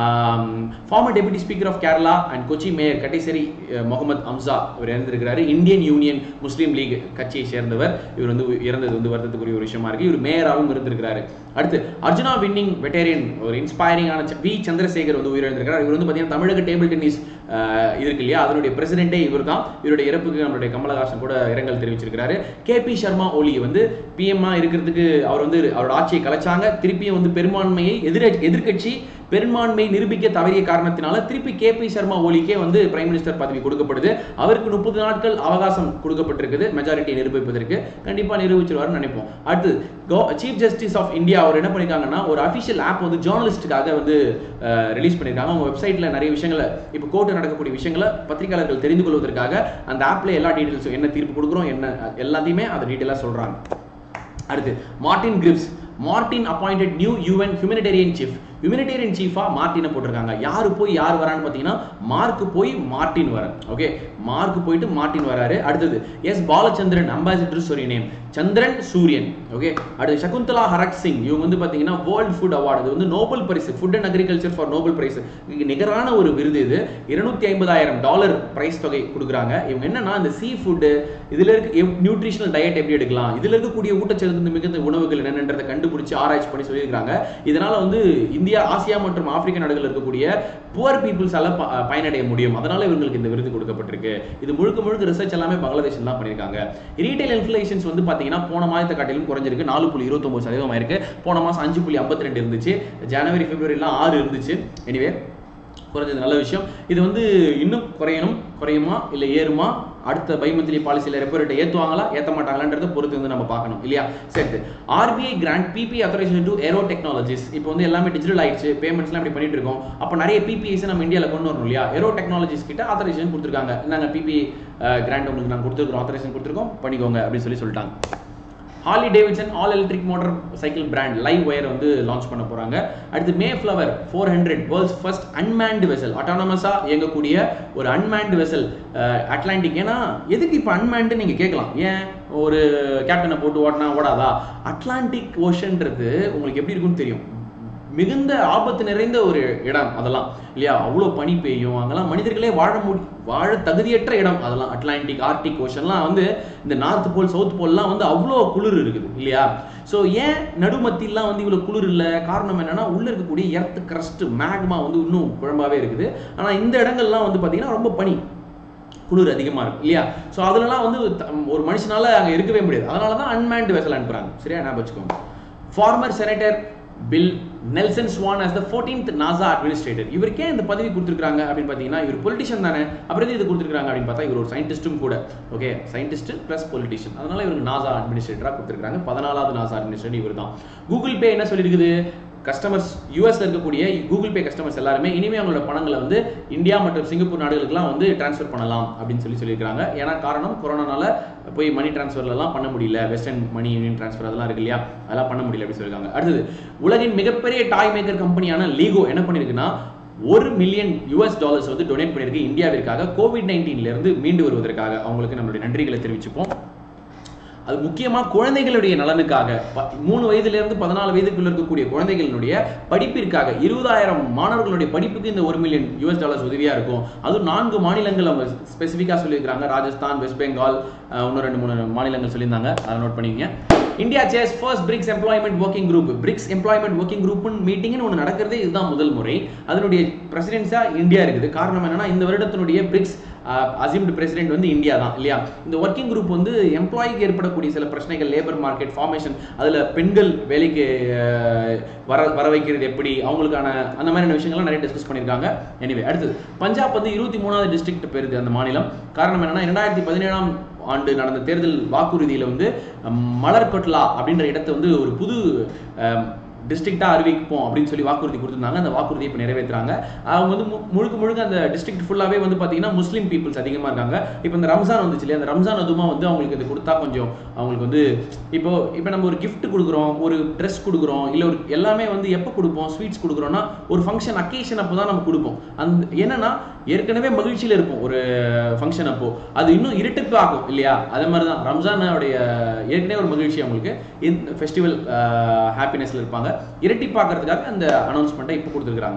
former deputy speaker of Kerala and Kochi mayor Kattessery அஹ், முகமது அம்சா இவர் இறந்திருக்கிறாரு இந்தியன் யூனியன் முஸ்லீம் லீக் கட்சியை சேர்ந்தவர் இவர் வந்து இறந்தது வந்து வருத்தத்துக்குரிய ஒரு விஷயமா இருக்கு இவர் மேயராகவும் இருந்திருக்கிறாரு அடுத்து அர்ஜுனா வின்னிங் வெட்டேரியன் ஒரு இன்ஸ்பைரிங்கான ச- வி சந்திரசேகர் வந்து உயிரிழந்திருக்கிறார் இவர் வந்து பார்த்தீங்கன்னா தமிழக டேபிள் டென்னிஸ் அஹ், இருக்கு இல்லையா அதனுடைய பிரசிடென்ட்டே இவர் தான் இவருடைய இறப்புக்கு நம்மளுடைய கமலஹாசன் கூட இரங்கல் தெரிவிச்சிருக்கிறாரு கே பி சர்மா ஒலி வந்து பிஎம்ஆ இருக்கிறதுக்கு அவர் வந்து அவரோட ஆட்சியை கலைச்சாங்க திருப்பியும் வந்து பெரும்பான்மையை எதிர எதிர்க்கட்சி பெரும்பான்மை நிரூபிக்க தவறிய காரணத்தினால திருப்பி கே பி சர்மா ஒலிக்கே வந்து பிரைம் மினிஸ்டர் பதவி கொடுக்கப்படுது அவருக்கு முப்பது நாட்கள் அவகாசம் கொடுக்கப்பட்டிருக்குது மெஜாரிட்டியை நிரூபிப்பதற்கு கண்டிப்பா நிரூபிச்சிருவாருன்னு நினைப்போம் அடுத்து சீஃப் ஜஸ்டிஸ் ஆஃப் இந்தியா அவர் என்ன பண்ணிருக்காங்கன்னா ஒரு அஃபிஷியல் ஆப் வந்து ஜேர்னலிஸ்ட்டுக்காக வந்து ரிலீஸ் பண்ணியிருக்காங்க அவங்க வெப்சைட்ல நிறைய விஷயங்களை இப்போ கோர்ட்டு நடக்கக்கூடிய விஷயங்களை பத்திரிகையாளர்கள் தெரிந்து கொள்வதற்காக அந்த ஆப்ல எல்லா டீடைல்ஸும் என்ன தீர்ப்பு கொடுக்குறோம் என்ன எல்லாத்தையுமே அதை டீட்டெயிலாக சொல்றாங்க அடுத்து Martin Griffiths Martin appointed new UN humanitarian chief humanitarian சீஃபா மார்டினை போட்டிருக்காங்க யாரு போய் யார் வரான்னு பார்த்தீங்கன்னா மார்க் போய் மார்டின் வர ஓகே மார்க் போயிட்டு மார்டின் வராரு அடுத்தது S Balachandran ambassador Suriname Chandran சூரியன் ஓகே அடுத்து சகுந்தலா ஹரக் சிங் இவங்க வந்து பார்த்தீங்கன்னா வேர்ல்ட் ஃபுட் அவார்டு இது வந்து நோபல் பரிசு food and agriculture for Nobel prize நிகரான ஒரு விருது இது இருநூத்தி ஐம்பதாயிரம் டாலர் பிரைஸ் தொகை கொடுக்குறாங்க இவங்க என்னன்னா இந்த சீ ஃபுட்டு இதுல இருக்க நியூட்ரிஷனல் டயட் எப்படி எடுக்கலாம் இதுல இருக்கக்கூடிய ஊட்டச்சத்து மிகுந்த உணவுகள் என்னன்றதை கண்டுபிடிச்சு ஆராய்ச்சி பண்ணி சொல்லியிருக்காங்க இதனால வந்து இந்தியா ஆசியா மற்றும் ஆப்பிரிக்க நாடுகள் இருக்கக்கூடிய புவர் பீப்புள்ஸால ப- பயனடைய முடியும் அதனால இவங்களுக்கு இந்த விருது கொடுக்கப்பட்டிருக்கு இது முழுக்க முழுக்க ரிசர்ச் எல்லாமே பங்களாதேஷ் தான் பண்ணியிருக்காங்க ரீட்டைல் இன்ஃபிளேஷன்ஸ் வந்து பாத்தீங்கன்னா போன மாதத்தை காட்டிலும் குறைஞ்சிருக்கு நாலு புள்ளி இருபத்தொன்பது சதவீதம் இருக்கு போன மாசம் அஞ்சு புள்ளி ஐம்பத்தி ரெண்டு இருந்துச்சு ஜனவரி பிப்ரவரிலாம் ஆறு இருந்துச்சு எனிவே குறைஞ்சது நல்ல விஷயம் இது வந்து இன்னும் குறையணும் குறையுமா இல்லை ஏறுமா அடுத்த பை மந்த்லி பாலிசியில் ரெப்போ ரேட்டை ஏற்றுவாங்களா ஏற்ற மாட்டாங்களான்றத பொறுத்து வந்து நம்ம பார்க்கணும் இல்லையா சரி RBI grant PP authorisation to aero technologies இப்போ வந்து எல்லாமே டிஜிட்டல் ஆயிடுச்சு பேமெண்ட்ஸ்லாம் இப்படி பண்ணிட்டு இருக்கோம் அப்போ நிறைய பிபிஐஸ் நம்ம இந்தியாவில் கொண்டு வரணும் இல்லையா ஏரோ டெக்னாலஜிஸ் கிட்ட ஆத்தரைசேஷன் கொடுத்துருக்காங்க நாங்கள் பிபி கிராண்ட் உங்களுக்கு நாங்கள் கொடுத்துருக்கோம் ஆத்தரைசேஷன் கொடுத்துருக்கோம் பண்ணிக்கோங்க அப்படின்னு சொல்லி சொல்லிட்டாங்க Harley Davidson all electric motor cycle brand LiveWire வந்து லான்ச் பண்ண போறாங்க அடுத்து Mayflower four hundred world's first unmanned vessel அட்டானமஸா இயங்கக்கூடிய ஒரு அன்மேன்டு வெசல் அட்லாண்டிக் ஏன்னா எதுக்கு இப்போ அன்மேன்டு நீங்க கேட்கலாம் ஏன் ஒரு கேப்டனை போட்டு ஓட்டினா ஓடாதா அட்லாண்டிக் ஓஷன்ன்றது உங்களுக்கு எப்படி இருக்குன்னு தெரியும் மிகுந்த ஆபத்து நிறைந்த ஒரு இடம் அதெல்லாம் இல்லையா அவ்வளோ பனி பெய்யும் அங்கெல்லாம் மனிதர்களே வாழ முடி வாழ தகுதியற்ற இடம் அதெல்லாம் அட்லாண்டிக் ஆர்டிக் ஓஷன்லாம் வந்து இந்த நார்த் போல் சவுத் போல்லாம் வந்து அவ்வளோ குளிர் இருக்குது இல்லையா ஸோ ஏன் நடுமத்திலாம் வந்து இவ்வளோ குளிர் இல்லை காரணம் என்னன்னா உள்ள இருக்கக்கூடிய எர்த் கிரஸ்ட் மேக்மா வந்து இன்னும் குழம்பாவே இருக்குது ஆனால் இந்த இடங்கள்லாம் வந்து பார்த்தீங்கன்னா ரொம்ப பனி குளிர் அதிகமாக இருக்கும் இல்லையா ஸோ அதுலலாம் வந்து த- ஒரு மனுஷனால அங்கே இருக்கவே முடியாது அதனால தான் அன்மேன்டு வெசல் அனுப்புறாங்க சரியா ஞாபகம் வச்சுக்கோங்க former senator Bill Nelson sworn as the 14th NASA administrator இவருக்கே இந்த பதவி கொடுத்துருக்காங்க அப்படின்னு பார்த்தீங்கன்னா இவர் பொலிட்டிஷியன் தானே அப்புறம் எதுக்கு இது கொடுத்துருக்காங்க அப்படின்னு பார்த்தா இவர் ஒரு சயின்டிஸ்ட்டும் கூட ஓகே சயின்டிஸ்ட் ப்ளஸ் பொலிட்டிஷியன் அதனால இவருக்கு நாசா அட்மினிஸ்ட்ரேட்டராக கொடுத்துருக்காங்க பதினாலாவது நாசா அட்மினிஸ்ட்ரேட்டர் இவர் தான் கூகுள் பே என்ன சொல்லியிருக்குது கஸ்டமர்ஸ் யூஎஸ்ல இருக்கக்கூடிய கூகுள் பே கஸ்டமர்ஸ் எல்லாருமே இனிமே அவங்களோட பணங்களை வந்து இந்தியா மற்றும் சிங்கப்பூர் நாடுகளுக்குலாம் வந்து ட்ரான்ஸ்ஃபர் பண்ணலாம் அப்படின்னு சொல்லி சொல்லியிருக்காங்க ஏன்னா காரணம் கொரோனானால போய் மணி ட்ரான்ஸ்ஃபர்லாம் பண்ண முடியல வெஸ்டர்ன் மணி யூனியன் ட்ரான்ஸ்ஃபர் அதெல்லாம் இருக்கு இல்லையா அதெல்லாம் பண்ண முடியல அப்படின்னு சொல்லியிருக்காங்க அடுத்தது உலகின் மிகப்பெரிய டாய் மேக்கர் கம்பெனியான லீகோ என்ன பண்ணியிருக்குன்னா ஒரு மில்லியன் யூஎஸ் டாலர்ஸ் வந்து டொனேட் பண்ணியிருக்கு இந்தியாவிற்காக கோவிட் நைன்டீன்ல இருந்து மீண்டு வருவதற்காக அவங்களுக்கு நம்மளுடைய நன்றிகளை தெரிவிச்சுப்போம் அது முக்கியமா குழந்தைகளுடைய நலனுக்காக ப- மூணு வயதுல இருந்து பதினாலு வயதுக்குள்ள இருக்கக்கூடிய குழந்தைகளுடைய படிப்பிற்காக இருபதாயிரம் மாணவர்களுடைய படிப்புக்கு இந்த ஒரு மில்லியன் யூஎஸ் டாலர்ஸ் உதவியா இருக்கும் அதுவும் நான்கு மாநிலங்கள் அவங்க ஸ்பெசிஃபிக்கா சொல்லியிருக்காங்க ராஜஸ்தான் வெஸ்ட் பெங்கால் அஹ், இன்னும் ரெண்டு மூணு மாநிலங்கள் சொல்லியிருந்தாங்க அதை நோட் பண்ணிக்கங்க India chairs first BRICS employment working group BRICS employment working குரூப்னு மீட்டிங்னு ஒன்று நடக்கிறதே இதுதான் முதல் முறை அதனுடைய பிரசிடென்ஸா இந்தியா இருக்குது காரணம் என்னன்னா இந்த வருடத்தினுடைய பிரிக்ஸ் அசிம்டு பிரசிடென்ட் வந்து இந்தியா தான் இல்லையா இந்த ஒர்க்கிங் குரூப் வந்து எம்ப்ளாய்க்கு ஏற்படக்கூடிய சில பிரச்சனைகள் லேபர் மார்க்கெட் ஃபார்மேஷன் அதில் பெண்கள் வேலைக்கு அஹ், வர வர வைக்கிறது எப்படி அவங்களுக்கான அந்த மாதிரியான விஷயங்கள்லாம் நிறைய டிஸ்கஸ் பண்ணியிருக்காங்க எனிவே அடுத்தது பஞ்சாப் வந்து இருபத்தி மூணாவது டிஸ்ட்ரிக்ட் பெறுது அந்த மாநிலம் காரணம் என்னன்னா இரண்டாயிரத்தி பதினேழாம் ஆண்டு நடந்த தேர்தல் வாக்குறுதியில வந்து அம், மலர்கொட்லா அப்படின்ற இடத்தை வந்து ஒரு புது டிஸ்ட்ரிக்டா அறிவிப்போம் அப்படின்னு சொல்லி வாக்குறுதி கொடுத்திருந்தாங்க அந்த வாக்குறுதியை இப்போ நிறைவேற்றுறாங்க அவங்க வந்து மு- முழுக்க முழுக்க அந்த டிஸ்ட்ரிக்ட் ஃபுல்லாவே வந்து பாத்தீங்கன்னா முஸ்லீம் பீப்புள்ஸ் அதிகமா இருக்காங்க இப்போ இந்த ரம்ஜான் வந்துச்சு இல்லையா அந்த ரம்ஜான் அதுமா வந்து அவங்களுக்கு இது கொடுத்தா கொஞ்சம் அவங்களுக்கு வந்து இப்போ இப்போ நம்ம ஒரு gift கொடுக்குறோம் ஒரு ட்ரெஸ் கொடுக்குறோம் இல்லை ஒரு எல்லாமே வந்து எப்போ கொடுப்போம் ஸ்வீட்ஸ் கொடுக்குறோம்னா ஒரு ஃபங்க்ஷன் அக்கேஷன் அப்போ தான் நம்ம கொடுப்போம் அந்த என்னன்னா ஏற்கனவே மகிழ்ச்சியில் இருப்போம் ஒரு ஃபங்க்ஷன் அப்போ அது இன்னும் இரட்டிப்பு ஆகும் இல்லையா அதே மாதிரி தான் ரம்ஜானுடைய ஏற்கனவே ஒரு மகிழ்ச்சி அவங்களுக்கு இந்த ஃபெஸ்டிவல் ஹாப்பினஸ்ல இருப்பாங்க இரட்டிப்பாக்குறதுக்காக அந்த அனௌன்ஸ்மெண்ட்டை இப்போ கொடுத்துருக்காங்க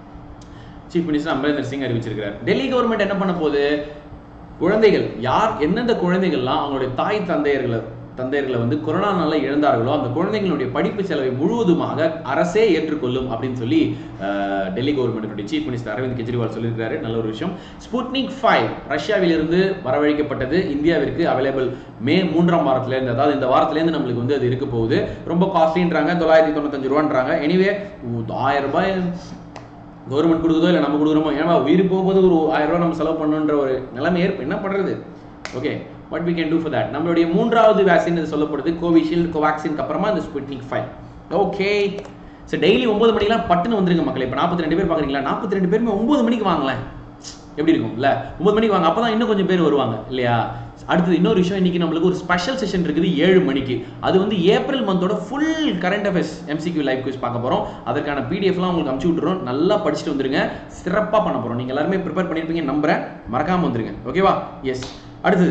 சீஃப் மினிஸ்டர் அமரேந்தர் சிங் அறிவிச்சிருக்கிறார் டெல்லி கவர்மெண்ட் என்ன பண்ண போகுது குழந்தைகள் யார் எந்தெந்த குழந்தைகள்லாம் அவங்களுடைய தாய் தந்தையர்களை தந்தையர்களை வந்து கொரோனானால இழந்தார்களோ அந்த குழந்தைகளுடைய படிப்பு செலவை முழுவதுமாக அரசே ஏற்றுக்கொள்ளும் அப்படின்னு சொல்லி அஹ், டெல்லி கவர்மெண்ட்டுடைய சீஃப் மினிஸ்டர் அரவிந்த் கெஜ்ரிவால் சொல்லியிருக்காரு நல்ல ஒரு விஷயம் ஸ்புட்னிக் ஃபைவ் ரஷ்யாவிலிருந்து வரவழைக்கப்பட்டது இந்தியாவிற்கு அவைலபிள் மே மூன்றாம் வாரத்துல இருந்து அதாவது இந்த வாரத்துல இருந்து நம்மளுக்கு வந்து அது இருக்க போகுது ரொம்ப காஸ்ட்லின்றாங்க தொள்ளாயிரத்தி தொண்ணூத்தஞ்சு ரூபான்றாங்க எனிவே ஆயிரம் ரூபாய் கவர்மெண்ட் கொடுக்குதோ இல்லை நம்ம கொடுக்குறோமோ ஏன்னா உயிர் போகும்போது ஒரு ஆயிரம் ரூபாய் நம்ம செலவு பண்ணணுன்ற ஒரு நிலைமை ஏற்ப என்ன பண்றது okay what we can do for that நம்மளுடைய மூன்றாவது வேக்சின் இது சொல்லப்படுது கோவிஷீல்டு கோவாக்சினுக்கு அப்புறமா இந்த Sputnik five okay so daily ஒன்பது மணிக்கெல்லாம் பட்டுன்னு வந்துருங்க மக்களே இப்போ நாற்பத்தி ரெண்டு பேர் பார்க்குறீங்களா நாற்பத்தி ரெண்டு பேருமே ஒன்பது மணிக்கு வாங்கலேன் எப்படி இருக்கும் இல்ல ஒன்பது மணிக்கு வாங்க அப்பதான் இன்னும் கொஞ்சம் பேர் வருவாங்க இல்லையா அடுத்தது இன்னொரு விஷயம் இன்னைக்கு நம்மளுக்கு ஒரு ஸ்பெஷல் செஷன் இருக்குது ஏழு மணிக்கு அது வந்து ஏப்ரல் மந்தோட full current affairs MCQ live quiz பார்க்க போறோம் அதற்கான பிடிஎஃப்லாம் உங்களுக்கு அமுச்சு விட்டுறோம் நல்லா படிச்சுட்டு வந்துருங்க சிறப்பா பண்ண போறோம் நீங்க எல்லாருமே ப்ரிப்பேர் பண்ணிருப்பீங்க நம்புறேன் மறக்காம வந்துருங்க ஓகேவா எஸ் அடுத்தது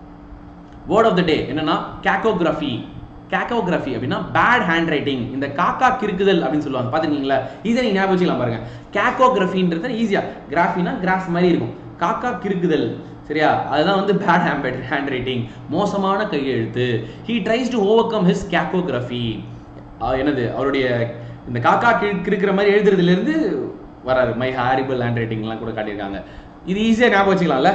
வேர்ட் ஆஃப் த டே என்னன்னா கேக்கோகிராஃபி கேக்கோகிராஃபி அப்படின்னா பேட் ஹேண்ட் ரைட்டிங் இந்த காக்கா கிறுக்குதல் அப்படின்னு சொல்லுவாங்க பார்த்துருக்கீங்களா ஈஸியாக நீங்கள் ஞாபகம் வச்சுக்கலாம் பாருங்க கேக்கோகிராஃபின்றது ஈஸியா கிராஃபினா கிராஃப் மாதிரி இருக்கும் காக்கா கிறுக்குதல் சரியா அதுதான் வந்து பேட் ஹேண்ட் ஹேண்ட் ரைட்டிங் மோசமான கையெழுத்து he tries to overcome his cacography என்னது அவருடைய இந்த காக்கா கிறு- கிறுக்கிற மாதிரி எழுதுறதுல இருந்து வராரு மை ஹாரிபிள் ஹேண்ட் ரைட்டிங்லாம் கூட காட்டியிருக்காங்க இது ஈஸியாக ஞாபகம் வச்சுக்கலாம்ல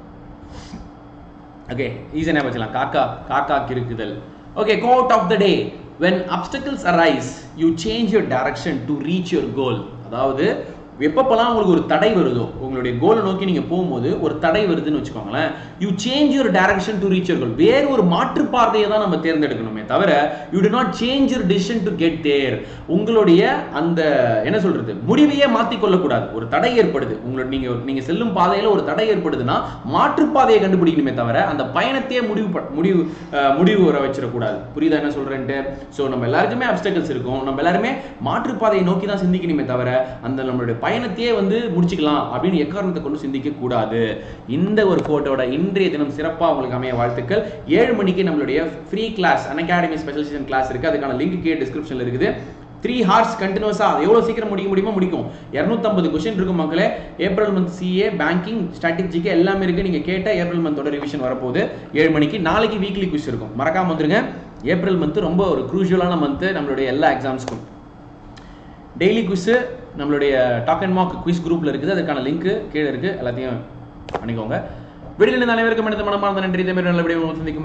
ஓகே ஈஸியாக ஞாபகம் வச்சுக்கலாம் காக்கா காக்கா கிறுக்குதல் okay quote of the day when obstacles arise you change your direction to reach your goal அதாவது எப்பப்பெல்லாம் உங்களுக்கு ஒரு தடை வருதோ உங்களுடைய கோலை நோக்கி நீங்க போகும்போது ஒரு தடை வருதுன்னு வச்சுக்கோங்களேன் you change your direction to reach your goal வேறு ஒரு மாற்று பாதையை தான் நம்ம தேர்ந்தெடுக்கணுமே தவிர you do not change your decision to get there உங்களுடைய அந்த என்ன சொல்றது முடிவையே மாத்தி கொள்ளக்கூடாது ஒரு தடை ஏற்படுது உங்களோட நீங்க நீங்க செல்லும் பாதையில ஒரு தடை ஏற்படுதுன்னா மாற்று பாதையை கண்டுபிடிக்கணுமே தவிர அந்த பயணத்தையே முடிவு ப- முடிவு அஹ், முடிவு வர வச்சிடக்கூடாது புரியுதா என்ன சொல்றேன்ட்டு ஸோ நம்ம எல்லாருக்குமே அப்டக்கல்ஸ் இருக்கும் நம்ம எல்லாருமே மாற்றுப்பாதையை நோக்கி தான் சிந்திக்கணுமே தவிர அந்த நம்மளுடைய பயணத்தையே வந்து முடிச்சுக்கலாம் அப்படின்னு எக்காரணத்தை கொண்டு சிந்திக்க கூடாது இந்த ஒரு கோட்டோட இன்றைய தினம் சிறப்பாக உங்களுக்கு அமைய வாழ்த்துக்கள் ஏழு மணிக்கு நம்மளுடைய free class Unacademy specialisation class இருக்கு அதுக்கான லிங்க் கீழே டிஸ்கிரிப்ஷன்ல இருக்குது த்ரீ ஹார்ஸ் கண்டினியூஸா அது எவ்வளவு சீக்கிரம் முடிக்க முடியுமோ முடிக்கும் இரநூத்தம்பது கொஸ்டின் இருக்கும் மக்களே ஏப்ரல் மந்த் சிஏ பேங்கிங் ஸ்ட்ராட்டஜிக்கு எல்லாமே இருக்கு நீங்க கேட்ட ஏப்ரல் மந்தோட ரிவிஷன் வரப்போகுது ஏழு மணிக்கு நாளைக்கு வீக்லி குவிஸ் இருக்கும் மறக்காம வந்துருங்க ஏப்ரல் மந்த் ரொம்ப ஒரு குரூஷியலான மந்த் நம்மளுடைய எல்லா எக்ஸாம்ஸ்க்கும் டெய்லி குவிஸ் நம்மளுடைய டாக் அண்ட் மார்க் குவிஸ் குரூப்ல இருக்குது அதுக்கான லிங்க் கீழே இருக்கு எல்லாத்தையும் பண்ணிக்கோங்க வீடியோ அனைவருக்கும் மனித மனமார்ந்த நன்றி இதே மாதிரி நல்லபடியாக உங்களை சந்திக்கும்